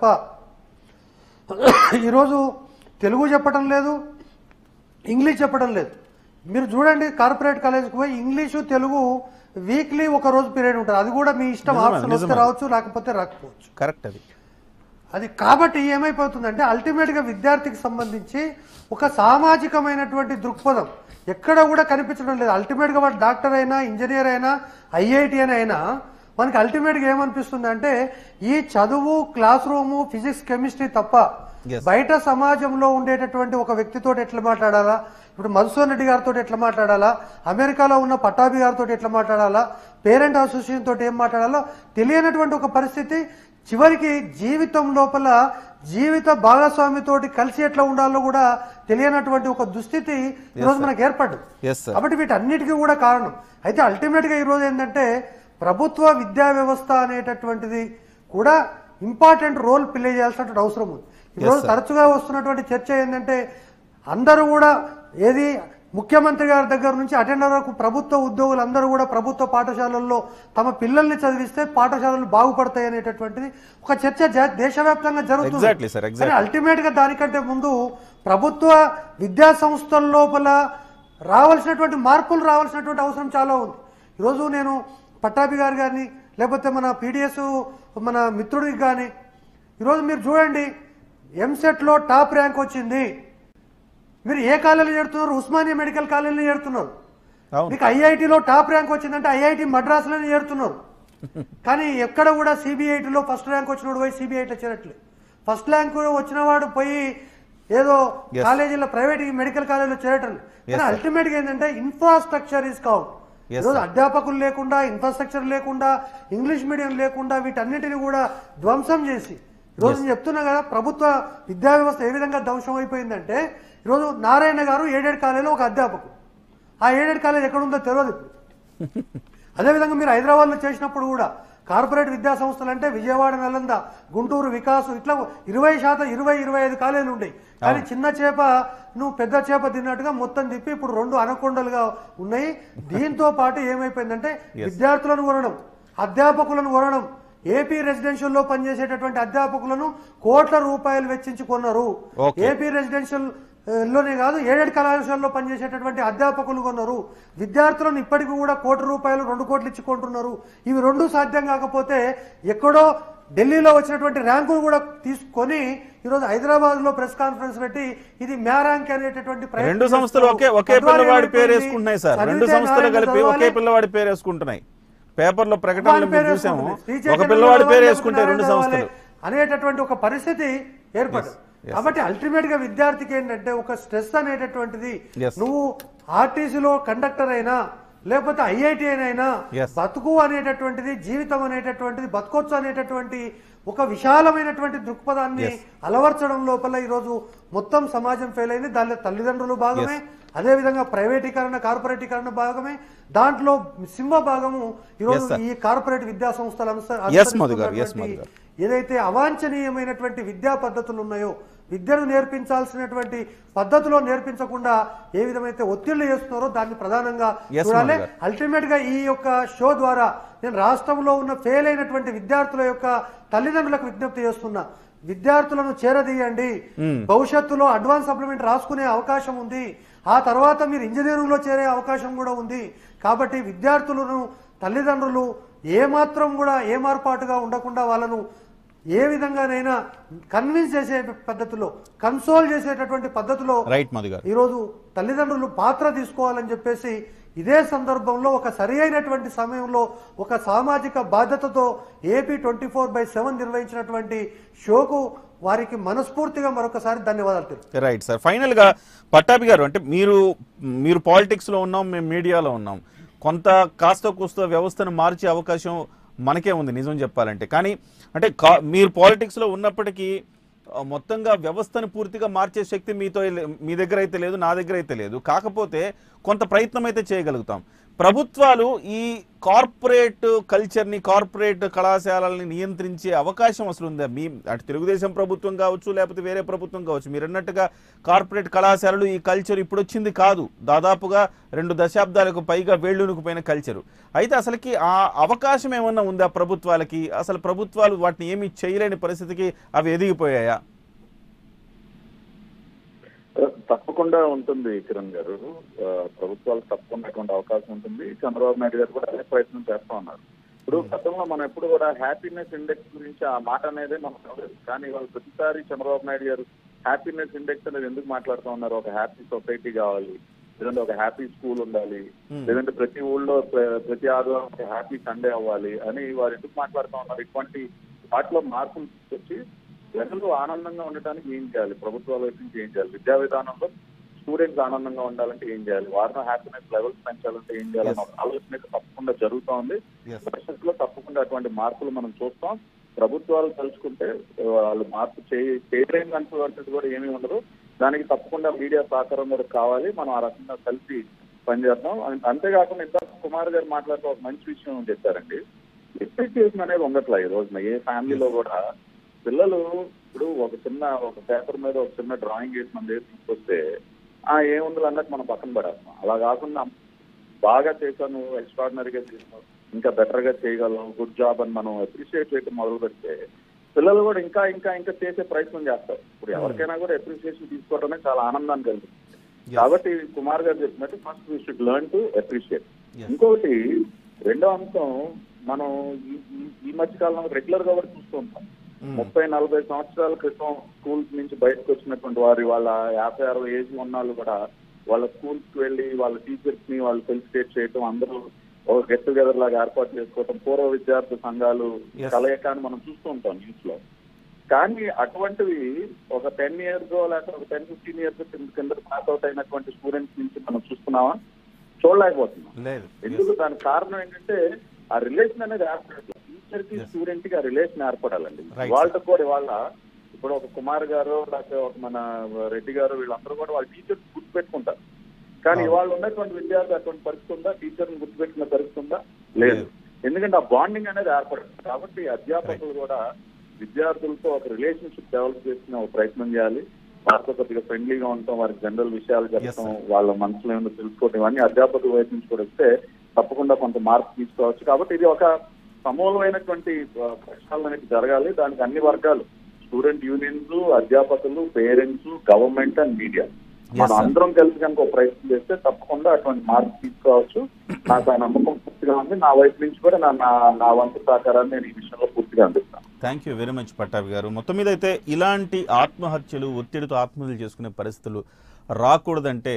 ఈరోజు తెలుగు చెప్పడం లేదు ఇంగ్లీష్ చెప్పడం లేదు మీరు చూడండి కార్పొరేట్ కాలేజ్కి పోయి ఇంగ్లీషు తెలుగు వీక్లీ ఒక రోజు పీరియడ్ ఉంటుంది అది కూడా మీ ఇష్టం నిజమే, ఆప్షన్ వస్తే నిజమే. రావచ్చు లేకపోతే రాకపోవచ్చు కరెక్ట్ అది అది కాబట్టి ఏమైపోతుందంటే అల్టిమేట్గా విద్యార్థికి సంబంధించి ఒక సామాజికమైనటువంటి దృక్పథం ఎక్కడ కూడా కనిపించడం లేదు అల్టిమేట్గా వాడు డాక్టర్ అయినా ఇంజనీర్ అయినా ఐఐటి అని అయినా మనకి అల్టిమేట్గా ఏమనిపిస్తుంది అంటే ఈ చదువు క్లాస్ రూము ఫిజిక్స్ కెమిస్ట్రీ తప్ప Yes. బయట సమాజంలో ఉండేటటువంటి ఒక వ్యక్తితో ఎట్లా మాట్లాడాలా ఇప్పుడు మధుసూదన్ రెడ్డి గారితో ఎట్లా మాట్లాడాలా అమెరికాలో ఉన్న పట్టాభి గారితో ఎట్లా మాట్లాడాలా పేరెంట్ అసోసియేషన్ తోటి ఏం మాట్లాడాలో తెలియనటువంటి ఒక పరిస్థితి చివరికి జీవితం లోపల జీవిత భాగస్వామితోటి కలిసి ఎట్లా ఉండాలో కూడా తెలియనటువంటి ఒక దుస్థితి ఈరోజు మనకు ఏర్పడ్డది ఎస్ సార్ కాబట్టి వీటన్నిటికీ కూడా కారణం అయితే అల్టిమేట్ గా ఈరోజు ఏంటంటే ప్రభుత్వ విద్యా వ్యవస్థ అనేటటువంటిది కూడా ఇంపార్టెంట్ రోల్ ప్లే చేయాల్సినటువంటి అవసరం ఉంది ఈరోజు తరచుగా వస్తున్నటువంటి చర్చ ఏంటంటే అందరూ కూడా ఏది ముఖ్యమంత్రి గారి దగ్గర నుంచి అటెండర్ వరకు ప్రభుత్వ ఉద్యోగులు అందరూ కూడా ప్రభుత్వ పాఠశాలల్లో తమ పిల్లల్ని చదివిస్తే పాఠశాలలు బాగుపడతాయి అనేటటువంటిది ఒక చర్చ జ- దేశవ్యాప్తంగా జరుగుతుంది Exactly, sir, exactly. కానీ అల్టిమేట్ గా దానికంటే ముందు ప్రభుత్వ విద్యా సంస్థల లోపల రావాల్సినటువంటి మార్పులు రావాల్సినటువంటి అవసరం చాలా ఉంది ఈరోజు నేను పట్టాభి గారు కానీ లేకపోతే మన పీడిఎస్ మన మిత్రుడికి కానీ ఈరోజు మీరు చూడండి ఎంసెట్లో టాప్ ర్యాంక్ వచ్చింది మీరు ఏ కాలేజీలో చేరుతున్నారు ఉస్మానియా మెడికల్ కాలేజీలో చేరుతున్నారు అవును మీకు ఐఐటిలో టాప్ ర్యాంక్ వచ్చిందంటే ఐఐటి మద్రాసులోనే చేరుతున్నారు కానీ ఎక్కడ కూడా సిబిఐటిలో ఫస్ట్ ర్యాంక్ వచ్చినోడు పోయి సిబిఐటిలో చేరట్లేదు ఫస్ట్ ర్యాంక్ వచ్చిన వాడు పోయి ఏదో Yes. కాలేజీలో ప్రైవేట్ మెడికల్ కాలేజీలో చేరటం లేదు. కానీ అల్టిమేట్ గా ఏంటంటే ఇన్ఫ్రాస్ట్రక్చర్ ఇస్ కౌంట్ Yes, ఈరోజు sir. అధ్యాపకులు లేకుండా ఇన్ఫ్రాస్ట్రక్చర్ లేకుండా ఇంగ్లీష్ మీడియం లేకుండా వీటన్నిటిని కూడా ధ్వంసం చేసి ఈరోజు నేను చెప్తున్నా కదా ప్రభుత్వ విద్యా వ్యవస్థ ఏ విధంగా ధ్వంసం అయిపోయిందంటే ఈరోజు నారాయణ గారు ఏడేడు కాలేజీలో ఒక అధ్యాపకుడు ఆ ఏడేడు కాలేజ్ ఎక్కడుందో తెలియదు ఇప్పుడు అదేవిధంగా మీరు హైదరాబాద్లో చేసినప్పుడు కూడా కార్పొరేట్ విద్యా సంస్థలు అంటే విజయవాడ నలంద గుంటూరు వికాసు ఇట్లా ఇరవై శాతం ఇరవై ఇరవై ఐదు కాలేజీలు ఉండేవి కానీ చిన్న చేప నువ్వు పెద్ద చేప తిన్నట్టుగా మొత్తం తిప్పి ఇప్పుడు రెండు అనకొండలుగా ఉన్నాయి దీంతో పాటు ఏమైపోయిందంటే విద్యార్థులను కొనడం అధ్యాపకులను కొనడం ఏపీ రెసిడెన్షియల్ లో పనిచేసేటటువంటి అధ్యాపకులను కోట్ల రూపాయలు వెచ్చించి కొన్నారు Okay. ఏపీ రెసిడెన్షియల్ ఆ, లోనే కాదు ఏడేడు కళాశాలలో పనిచేసేటటువంటి అధ్యాపకులు కొన్నారు విద్యార్థులను ఇప్పటికీ కూడా కోటి రూపాయలు రెండు కోట్లు ఇచ్చి కొంటున్నారు ఇవి రెండు సాధ్యం కాకపోతే ఎక్కడో ఢిల్లీలో వచ్చినటువంటి ర్యాంకులు కూడా తీసుకొని ఈరోజు హైదరాబాద్ లో ప్రెస్ కాన్ఫరెన్స్ పెట్టి ఇది మ్యా ర్యాంక్ అనేటటువంటి ప్రయత్నం రెండు సంస్థలు ఒకే ఒకే తద్వారా పిల్లవాడి పేరు ఏమైపోయింది? వేసుకుంటున్నాయి సార్ రెండు చదివితే సంస్థలు నారాయణ కలిపి ఒకే చదవాలి, పిల్లవాడి పేరు వేసుకుంటున్నాయి పేపర్లో ప్రకటనలు వాడి పేరు మేము చూసాము వేసుకుంటుంది. శ్రీ ఒక చైతన్య పిల్లవాడి పేరు చదవాలి, వేసుకుంటే రెండు నారాయణ చదవాలి సంస్థలు అనేటటువంటి ఒక పరిస్థితి ఏర్పడింది కాబట్టి అల్టిమేట్ గా విద్యార్థికి ఏంటంటే ఒక స్ట్రెస్ అనేటటువంటిది Yes. నువ్వు ఆర్టీసీలో కండక్టర్ అయినా లేకపోతే ఐఐటి అయినా Yes. బతుకు అనేటటువంటిది జీవితం అనేటటువంటిది బతుకొచ్చు అనేటటువంటి ఒక విశాలమైనటువంటి దృక్పథాన్ని అలవర్చడం లోపల ఈరోజు మొత్తం సమాజం ఫెయిల్ అయింది దానిలో తల్లిదండ్రులు భాగమే అదేవిధంగా ప్రైవేటీకరణ కార్పొరేటీకరణ భాగమే దాంట్లో సింహ భాగము ఈరోజు Yes, sir. ఈ కార్పొరేట్ విద్యా సంస్థలు అనుస- Yes, మధు గారు. Yes, అనుసరిస్తున్నటువంటి మధు గారు. ఏదైతే అవాంఛనీయమైనటువంటి విద్యా పద్ధతులు ఉన్నాయో విద్యను నేర్పించాల్సినటువంటి పద్ధతిలో నేర్పించకుండా ఏ విధమైతే ఒత్తిళ్లు చేస్తున్నారో దాన్ని ప్రధానంగా Yes, చూడాలి మధు గారు. అల్టిమేట్ గా ఈ యొక్క షో ద్వారా నేను రాష్ట్రంలో ఉన్న ఫెయిల్ అయినటువంటి విద్యార్థుల యొక్క తల్లిదండ్రులకు విజ్ఞప్తి చేస్తున్నా విద్యార్థులను చేరదీయండి భవిష్యత్తులో అడ్వాన్స్ సప్లిమెంట్ రాసుకునే అవకాశం ఉంది ఆ తర్వాత మీరు ఇంజనీరింగ్ లో చేరే అవకాశం కూడా ఉంది కాబట్టి విద్యార్థులను తల్లిదండ్రులు ఏమాత్రం కూడా ఏమార్పాటుగా ఉండకుండా వాళ్ళను ఏ విధంగానైనా కన్విన్స్ చేసే పద్ధతిలో కన్సోల్ చేసేటటువంటి పద్ధతిలో రైట్ మధు గారు ఈరోజు తల్లిదండ్రులు పాత్ర తీసుకోవాలని చెప్పేసి ఇదే సందర్భంలో ఒక సరి అయినటువంటి సమయంలో ఒక సామాజిక బాధ్యతతో AP twenty four by seven నిర్వహించినటువంటి షోకు వారికి మనస్ఫూర్తిగా మరొకసారి ధన్యవాదాలు తెలుపు రైట్ సార్ ఫైనల్గా పట్టాభి గారు అంటే మీరు మీరు పాలిటిక్స్లో ఉన్నాం మేము మీడియాలో ఉన్నాం కొంత కాస్త కూస్త వ్యవస్థను మార్చే అవకాశం మనకే ఉంది నిజం చెప్పాలంటే కానీ అంటే కా- మీరు పాలిటిక్స్లో ఉన్నప్పటికీ ఆ, మొత్తంగా వ్యవస్థను పూర్తిగా మార్చే శక్తి మీతో లే- మీ దగ్గర అయితే లేదు నా దగ్గర అయితే లేదు కాకపోతే కొంత ప్రయత్నం అయితే చేయగలుగుతాం ప్రభుత్వాలు ఈ కార్పొరేట్ కల్చర్ని కార్పొరేట్ కళాశాలల్ని నియంత్రించే అవకాశం అసలు ఉందా మీ అటు తెలుగుదేశం ప్రభుత్వం కావచ్చు లేకపోతే వేరే ప్రభుత్వం కావచ్చు మీరు అన్నట్టుగా కార్పొరేట్ కళాశాలలు ఈ కల్చర్ ఇప్పుడు వచ్చింది కాదు దాదాపుగా రెండు దశాబ్దాలకు పైగా వేళ్ళునుకుపోయిన కల్చరు అయితే అసలుకి ఆ అవకాశం ఏమన్నా ఉందా ప్రభుత్వాలకి అసలు ప్రభుత్వాలు వాటిని ఏమీ చేయలేని పరిస్థితికి అవి ఎదిగిపోయాయా తప్పకుండా ఉంటుంది కిరణ్ గారు ఆ, ప్రభుత్వాలకు తప్పకుండా అటువంటి అవకాశం ఉంటుంది చంద్రబాబు నాయుడు గారు కూడా అదే ప్రయత్నం చేస్తా ఉన్నారు ఇప్పుడు గతంలో మనం ఎప్పుడు కూడా హ్యాపీనెస్ ఇండెక్స్ గురించి ఆ మాట అనేది మనం చూడలేదు కానీ వాళ్ళు ప్రతిసారి చంద్రబాబు నాయుడు గారు హ్యాపీనెస్ ఇండెక్స్ అనేది ఎందుకు మాట్లాడుతూ ఉన్నారు ఒక హ్యాపీ సొసైటీ కావాలి లేదంటే ఒక హ్యాపీ స్కూల్ ఉండాలి లేదంటే ప్రతి ఊళ్ళో ప్ర- ప్రతి ఆదివారం ఒక హ్యాపీ సండే అవ్వాలి అని వారు ఎందుకు మాట్లాడుతూ ఉన్నారు ఇటువంటి వాటిలో మార్పులు తీసుకొచ్చి ప్రజలు ఆనందంగా ఉండటానికి ఏం చేయాలి ప్రభుత్వాల వైపు నుంచి ఏం చేయాలి విద్యా విధానంలో స్టూడెంట్స్ ఆనందంగా ఉండాలంటే ఏం చేయాలి వారిలో హ్యాపీనెస్ లెవెల్స్ పెంచాలంటే ఏం చేయాలి అన్న ఒక ఆలోచన అయితే తప్పకుండా జరుగుతూ ఉంది భవిష్యత్తులో తప్పకుండా అటువంటి మార్పులు మనం చూస్తాం ప్రభుత్వాలు తలుచుకుంటే ఆ, వాళ్ళు మార్పు చేయ- చేయలేని అంటున్నది కూడా ఏమీ ఉండదు దానికి తప్పకుండా మీడియా సహకారం కూడా కావాలి మనం ఆ రకంగా కలిసి పనిచేద్దాం అం- అంతేకాకుండా ఇంత కుమార్ గారు మాట్లాడుతూ ఒక మంచి విషయం చెప్పారండి ఎప్రిసియేషన్ అనేది ఉండట్లే ఈ రోజున ఏ ఫ్యామిలీలో కూడా పిల్లలు ఇప్పుడు ఒక చిన్న ఒక పేపర్ మీద ఒక చిన్న డ్రాయింగ్ వేసి మన దగ్గర తీసుకొస్తే ఆ ఏముంది అన్నట్టు మనం పక్కన పడేస్తాం అలా కాకుండా బాగా చేశాను ఎక్స్ట్రాడినరీగా చేసాను ఇంకా బెటర్ గా చేయగలం గుడ్ జాబ్ అని మనం అప్రిషియేట్ చేయడం మొదలు పెడితే పిల్లలు కూడా ఇంకా ఇంకా ఇంకా చేసే ప్రయత్నం చేస్తారు ఇప్పుడు ఎవరికైనా కూడా అప్రిషియేషన్ తీసుకోవడం అనేది చాలా ఆనందాన్ని కలిగిస్తుంది కాబట్టి కుమార్ గారు చెప్పినట్టు first we should learn to appreciate ఇంకొకటి రెండో అంశం మనం ఈ- ఈ- ఈ మధ్య కాలంలో రెగ్యులర్ గా కూడా చూస్తూ ఉంటాం ముప్పై నలభై సంవత్సరాల క్రితం స్కూల్స్ నుంచి బయటకు వచ్చినటువంటి వారి వాళ్ళ యాభై అరవై ఏజ్ ఉన్న వాళ్ళు కూడా వాళ్ళ స్కూల్స్ కి వెళ్ళి వాళ్ళ టీచర్స్ ని వాళ్ళు ఫెలిసిటేట్ చేయటం అందరూ ఒక గెట్ టుగెదర్ లాగా ఏర్పాటు చేసుకోవటం పూర్వ విద్యార్థి సంఘాలు Yes. కలయికాన్ని మనం చూస్తూ ఉంటాం న్యూస్ లో కానీ అటువంటివి ఒక టెన్ ఇయర్స్ లేకపోతే ఒక టెన్ ఫిఫ్టీన్ ఇయర్స్ కింద పాస్ అవుట్ అయినటువంటి స్టూడెంట్స్ నుంచి మనం చూస్తున్నామా చూడలేకపోతున్నాం లేదు ఎందుకు దానికి కారణం ఏంటంటే ఆ రిలేషన్ అనేది ఏర్పడట్లేదు టీచర్ కి స్టూడెంట్ కి ఆ రిలేషన్ ఏర్పడాలండి Right. వాళ్ళతో కూడా వాళ్ళ ఇప్పుడు ఒక కుమార్ గారు లేకపోతే ఒక మన రెడ్డి గారు వీళ్ళందరూ కూడా వాళ్ళ టీచర్స్ గుర్తుపెట్టుకుంటారు కానీ ఇవాళ ఉన్నటువంటి విద్యార్థి అటువంటి పరిస్థితి ఉందా టీచర్ ని గుర్తుపెట్టుకునే పరిస్థితి ఉందా లేదు ఎందుకంటే ఆ బాండింగ్ అనేది ఏర్పడదు కాబట్టి అధ్యాపకులు కూడా విద్యార్థులతో ఒక రిలేషన్షిప్ డెవలప్ చేసుకునే ఒక ప్రయత్నం చేయాలి వారితో కొద్దిగా ఫ్రెండ్లీగా ఉంటాం వారికి జనరల్ విషయాలు చెప్పడం వాళ్ళ మనసులో ఏమైనా తెలుసుకోవడం ఇవన్నీ అధ్యాపకుల వైపు నుంచి కూడా వస్తే తప్పకుండా కొంత మార్పు తీసుకోవచ్చు కాబట్టి ఇది ఒక సమూలమైనటువంటి ఆ, ప్రక్షాళన అనేది జరగాలి దానికి అన్ని వర్గాలు స్టూడెంట్ యూనియన్స్ అధ్యాపకులు పేరెంట్స్ గవర్నమెంట్ అండ్ మీడియా మనం sir. అందరం కలిసి కనుక ఒక ప్రయత్నం చేస్తే తప్పకుండా అటువంటి మార్పు తీసుకోవచ్చు నాకు ఆ నమ్మకం పూర్తిగా ఉంది నా వైపు నుంచి కూడా నా నా- నా వంతు సహకారాన్ని నేను ఈ విషయంలో పూర్తిగా అందిస్తాను thank you very much Pattabhi garu మొత్తం మీద అయితే ఇలాంటి ఆత్మహత్యలు ఒత్తిడితో ఆత్మహత్యలు చేసుకునే పరిస్థితులు రాకూడదంటే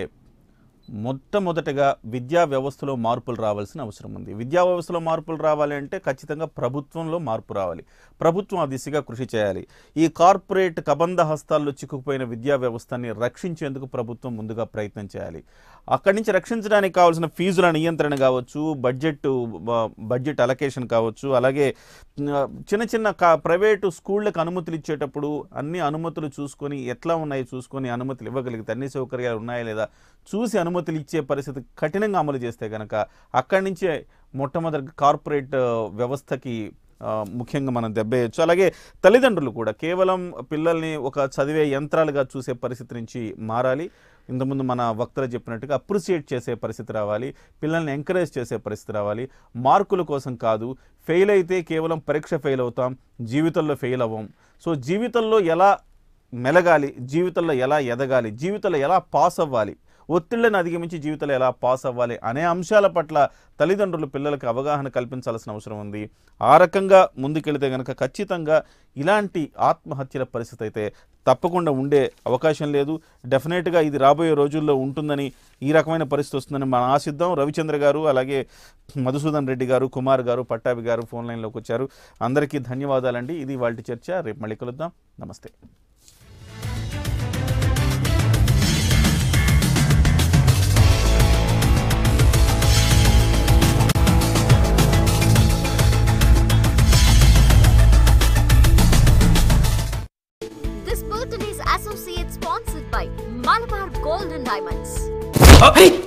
మొట్టమొదటగా విద్యా వ్యవస్థలో మార్పులు రావాల్సిన అవసరం ఉంది విద్యా వ్యవస్థలో మార్పులు రావాలి అంటే ఖచ్చితంగా ప్రభుత్వంలో మార్పు రావాలి ప్రభుత్వం ఆ దిశగా కృషి చేయాలి ఈ కార్పొరేట్ కబంధ హస్తాల్లో చిక్కుకుపోయిన విద్యా వ్యవస్థని రక్షించేందుకు ప్రభుత్వం ముందుగా ప్రయత్నం చేయాలి అక్కడి నుంచి రక్షించడానికి కావాల్సిన ఫీజుల నియంత్రణ కావచ్చు బడ్జెట్ బ- బడ్జెట్ అలకేషన్ కావచ్చు అలాగే ఆ, చిన్న చిన్న కా ప్రైవేటు స్కూళ్ళకి అనుమతులు ఇచ్చేటప్పుడు అన్ని అనుమతులు చూసుకొని ఎట్లా ఉన్నాయి చూసుకొని అనుమతులు ఇవ్వగలిగితే అన్ని సౌకర్యాలు ఉన్నాయా లేదా చూసి అనుమతులు ఇచ్చే పరిస్థితి కఠినంగా అమలు చేస్తే కనుక అక్కడి నుంచే మొట్టమొదటి కార్పొరేట్ ఆ, వ్యవస్థకి ఆ, ముఖ్యంగా మనం దెబ్బేయచ్చు అలాగే తల్లిదండ్రులు కూడా కేవలం పిల్లల్ని ఒక చదివే యంత్రాలుగా చూసే పరిస్థితి నుంచి మారాలి ఇంతకుముందు మన వక్తలు చెప్పినట్టుగా అప్రిసియేట్ చేసే పరిస్థితి రావాలి పిల్లల్ని ఎంకరేజ్ చేసే పరిస్థితి రావాలి మార్కుల కోసం కాదు ఫెయిల్ అయితే కేవలం పరీక్ష ఫెయిల్ అవుతాం జీవితంలో ఫెయిల్ అవ్వం సో జీవితంలో ఎలా మెలగాలి జీవితంలో ఎలా ఎదగాలి జీవితంలో ఎలా పాస్ అవ్వాలి ఒత్తిళ్లను అధిగమించి జీవితంలో ఎలా పాస్ అవ్వాలి అనే అంశాల పట్ల తల్లిదండ్రులు పిల్లలకు అవగాహన కల్పించాల్సిన అవసరం ఉంది ఆ రకంగా ముందుకెళితే కనుక ఖచ్చితంగా ఇలాంటి ఆత్మహత్యల పరిస్థితి అయితే తప్పకుండా ఉండే అవకాశం లేదు డెఫినెట్గా ఇది రాబోయే రోజుల్లో ఉంటుందని ఈ రకమైన పరిస్థితి వస్తుందని మనం ఆశిద్దాం రవిచంద్ర గారు అలాగే మధుసూదన్ రెడ్డి గారు కుమార్ గారు పట్టాభి గారు ఫోన్ లైన్లోకి వచ్చారు అందరికీ ధన్యవాదాలండి ఇది వాళ్ళ చర్చ రేపు మళ్ళీ కలుద్దాం నమస్తే This bulletin is associate sponsored by Malabar Gold and Diamonds. Hey!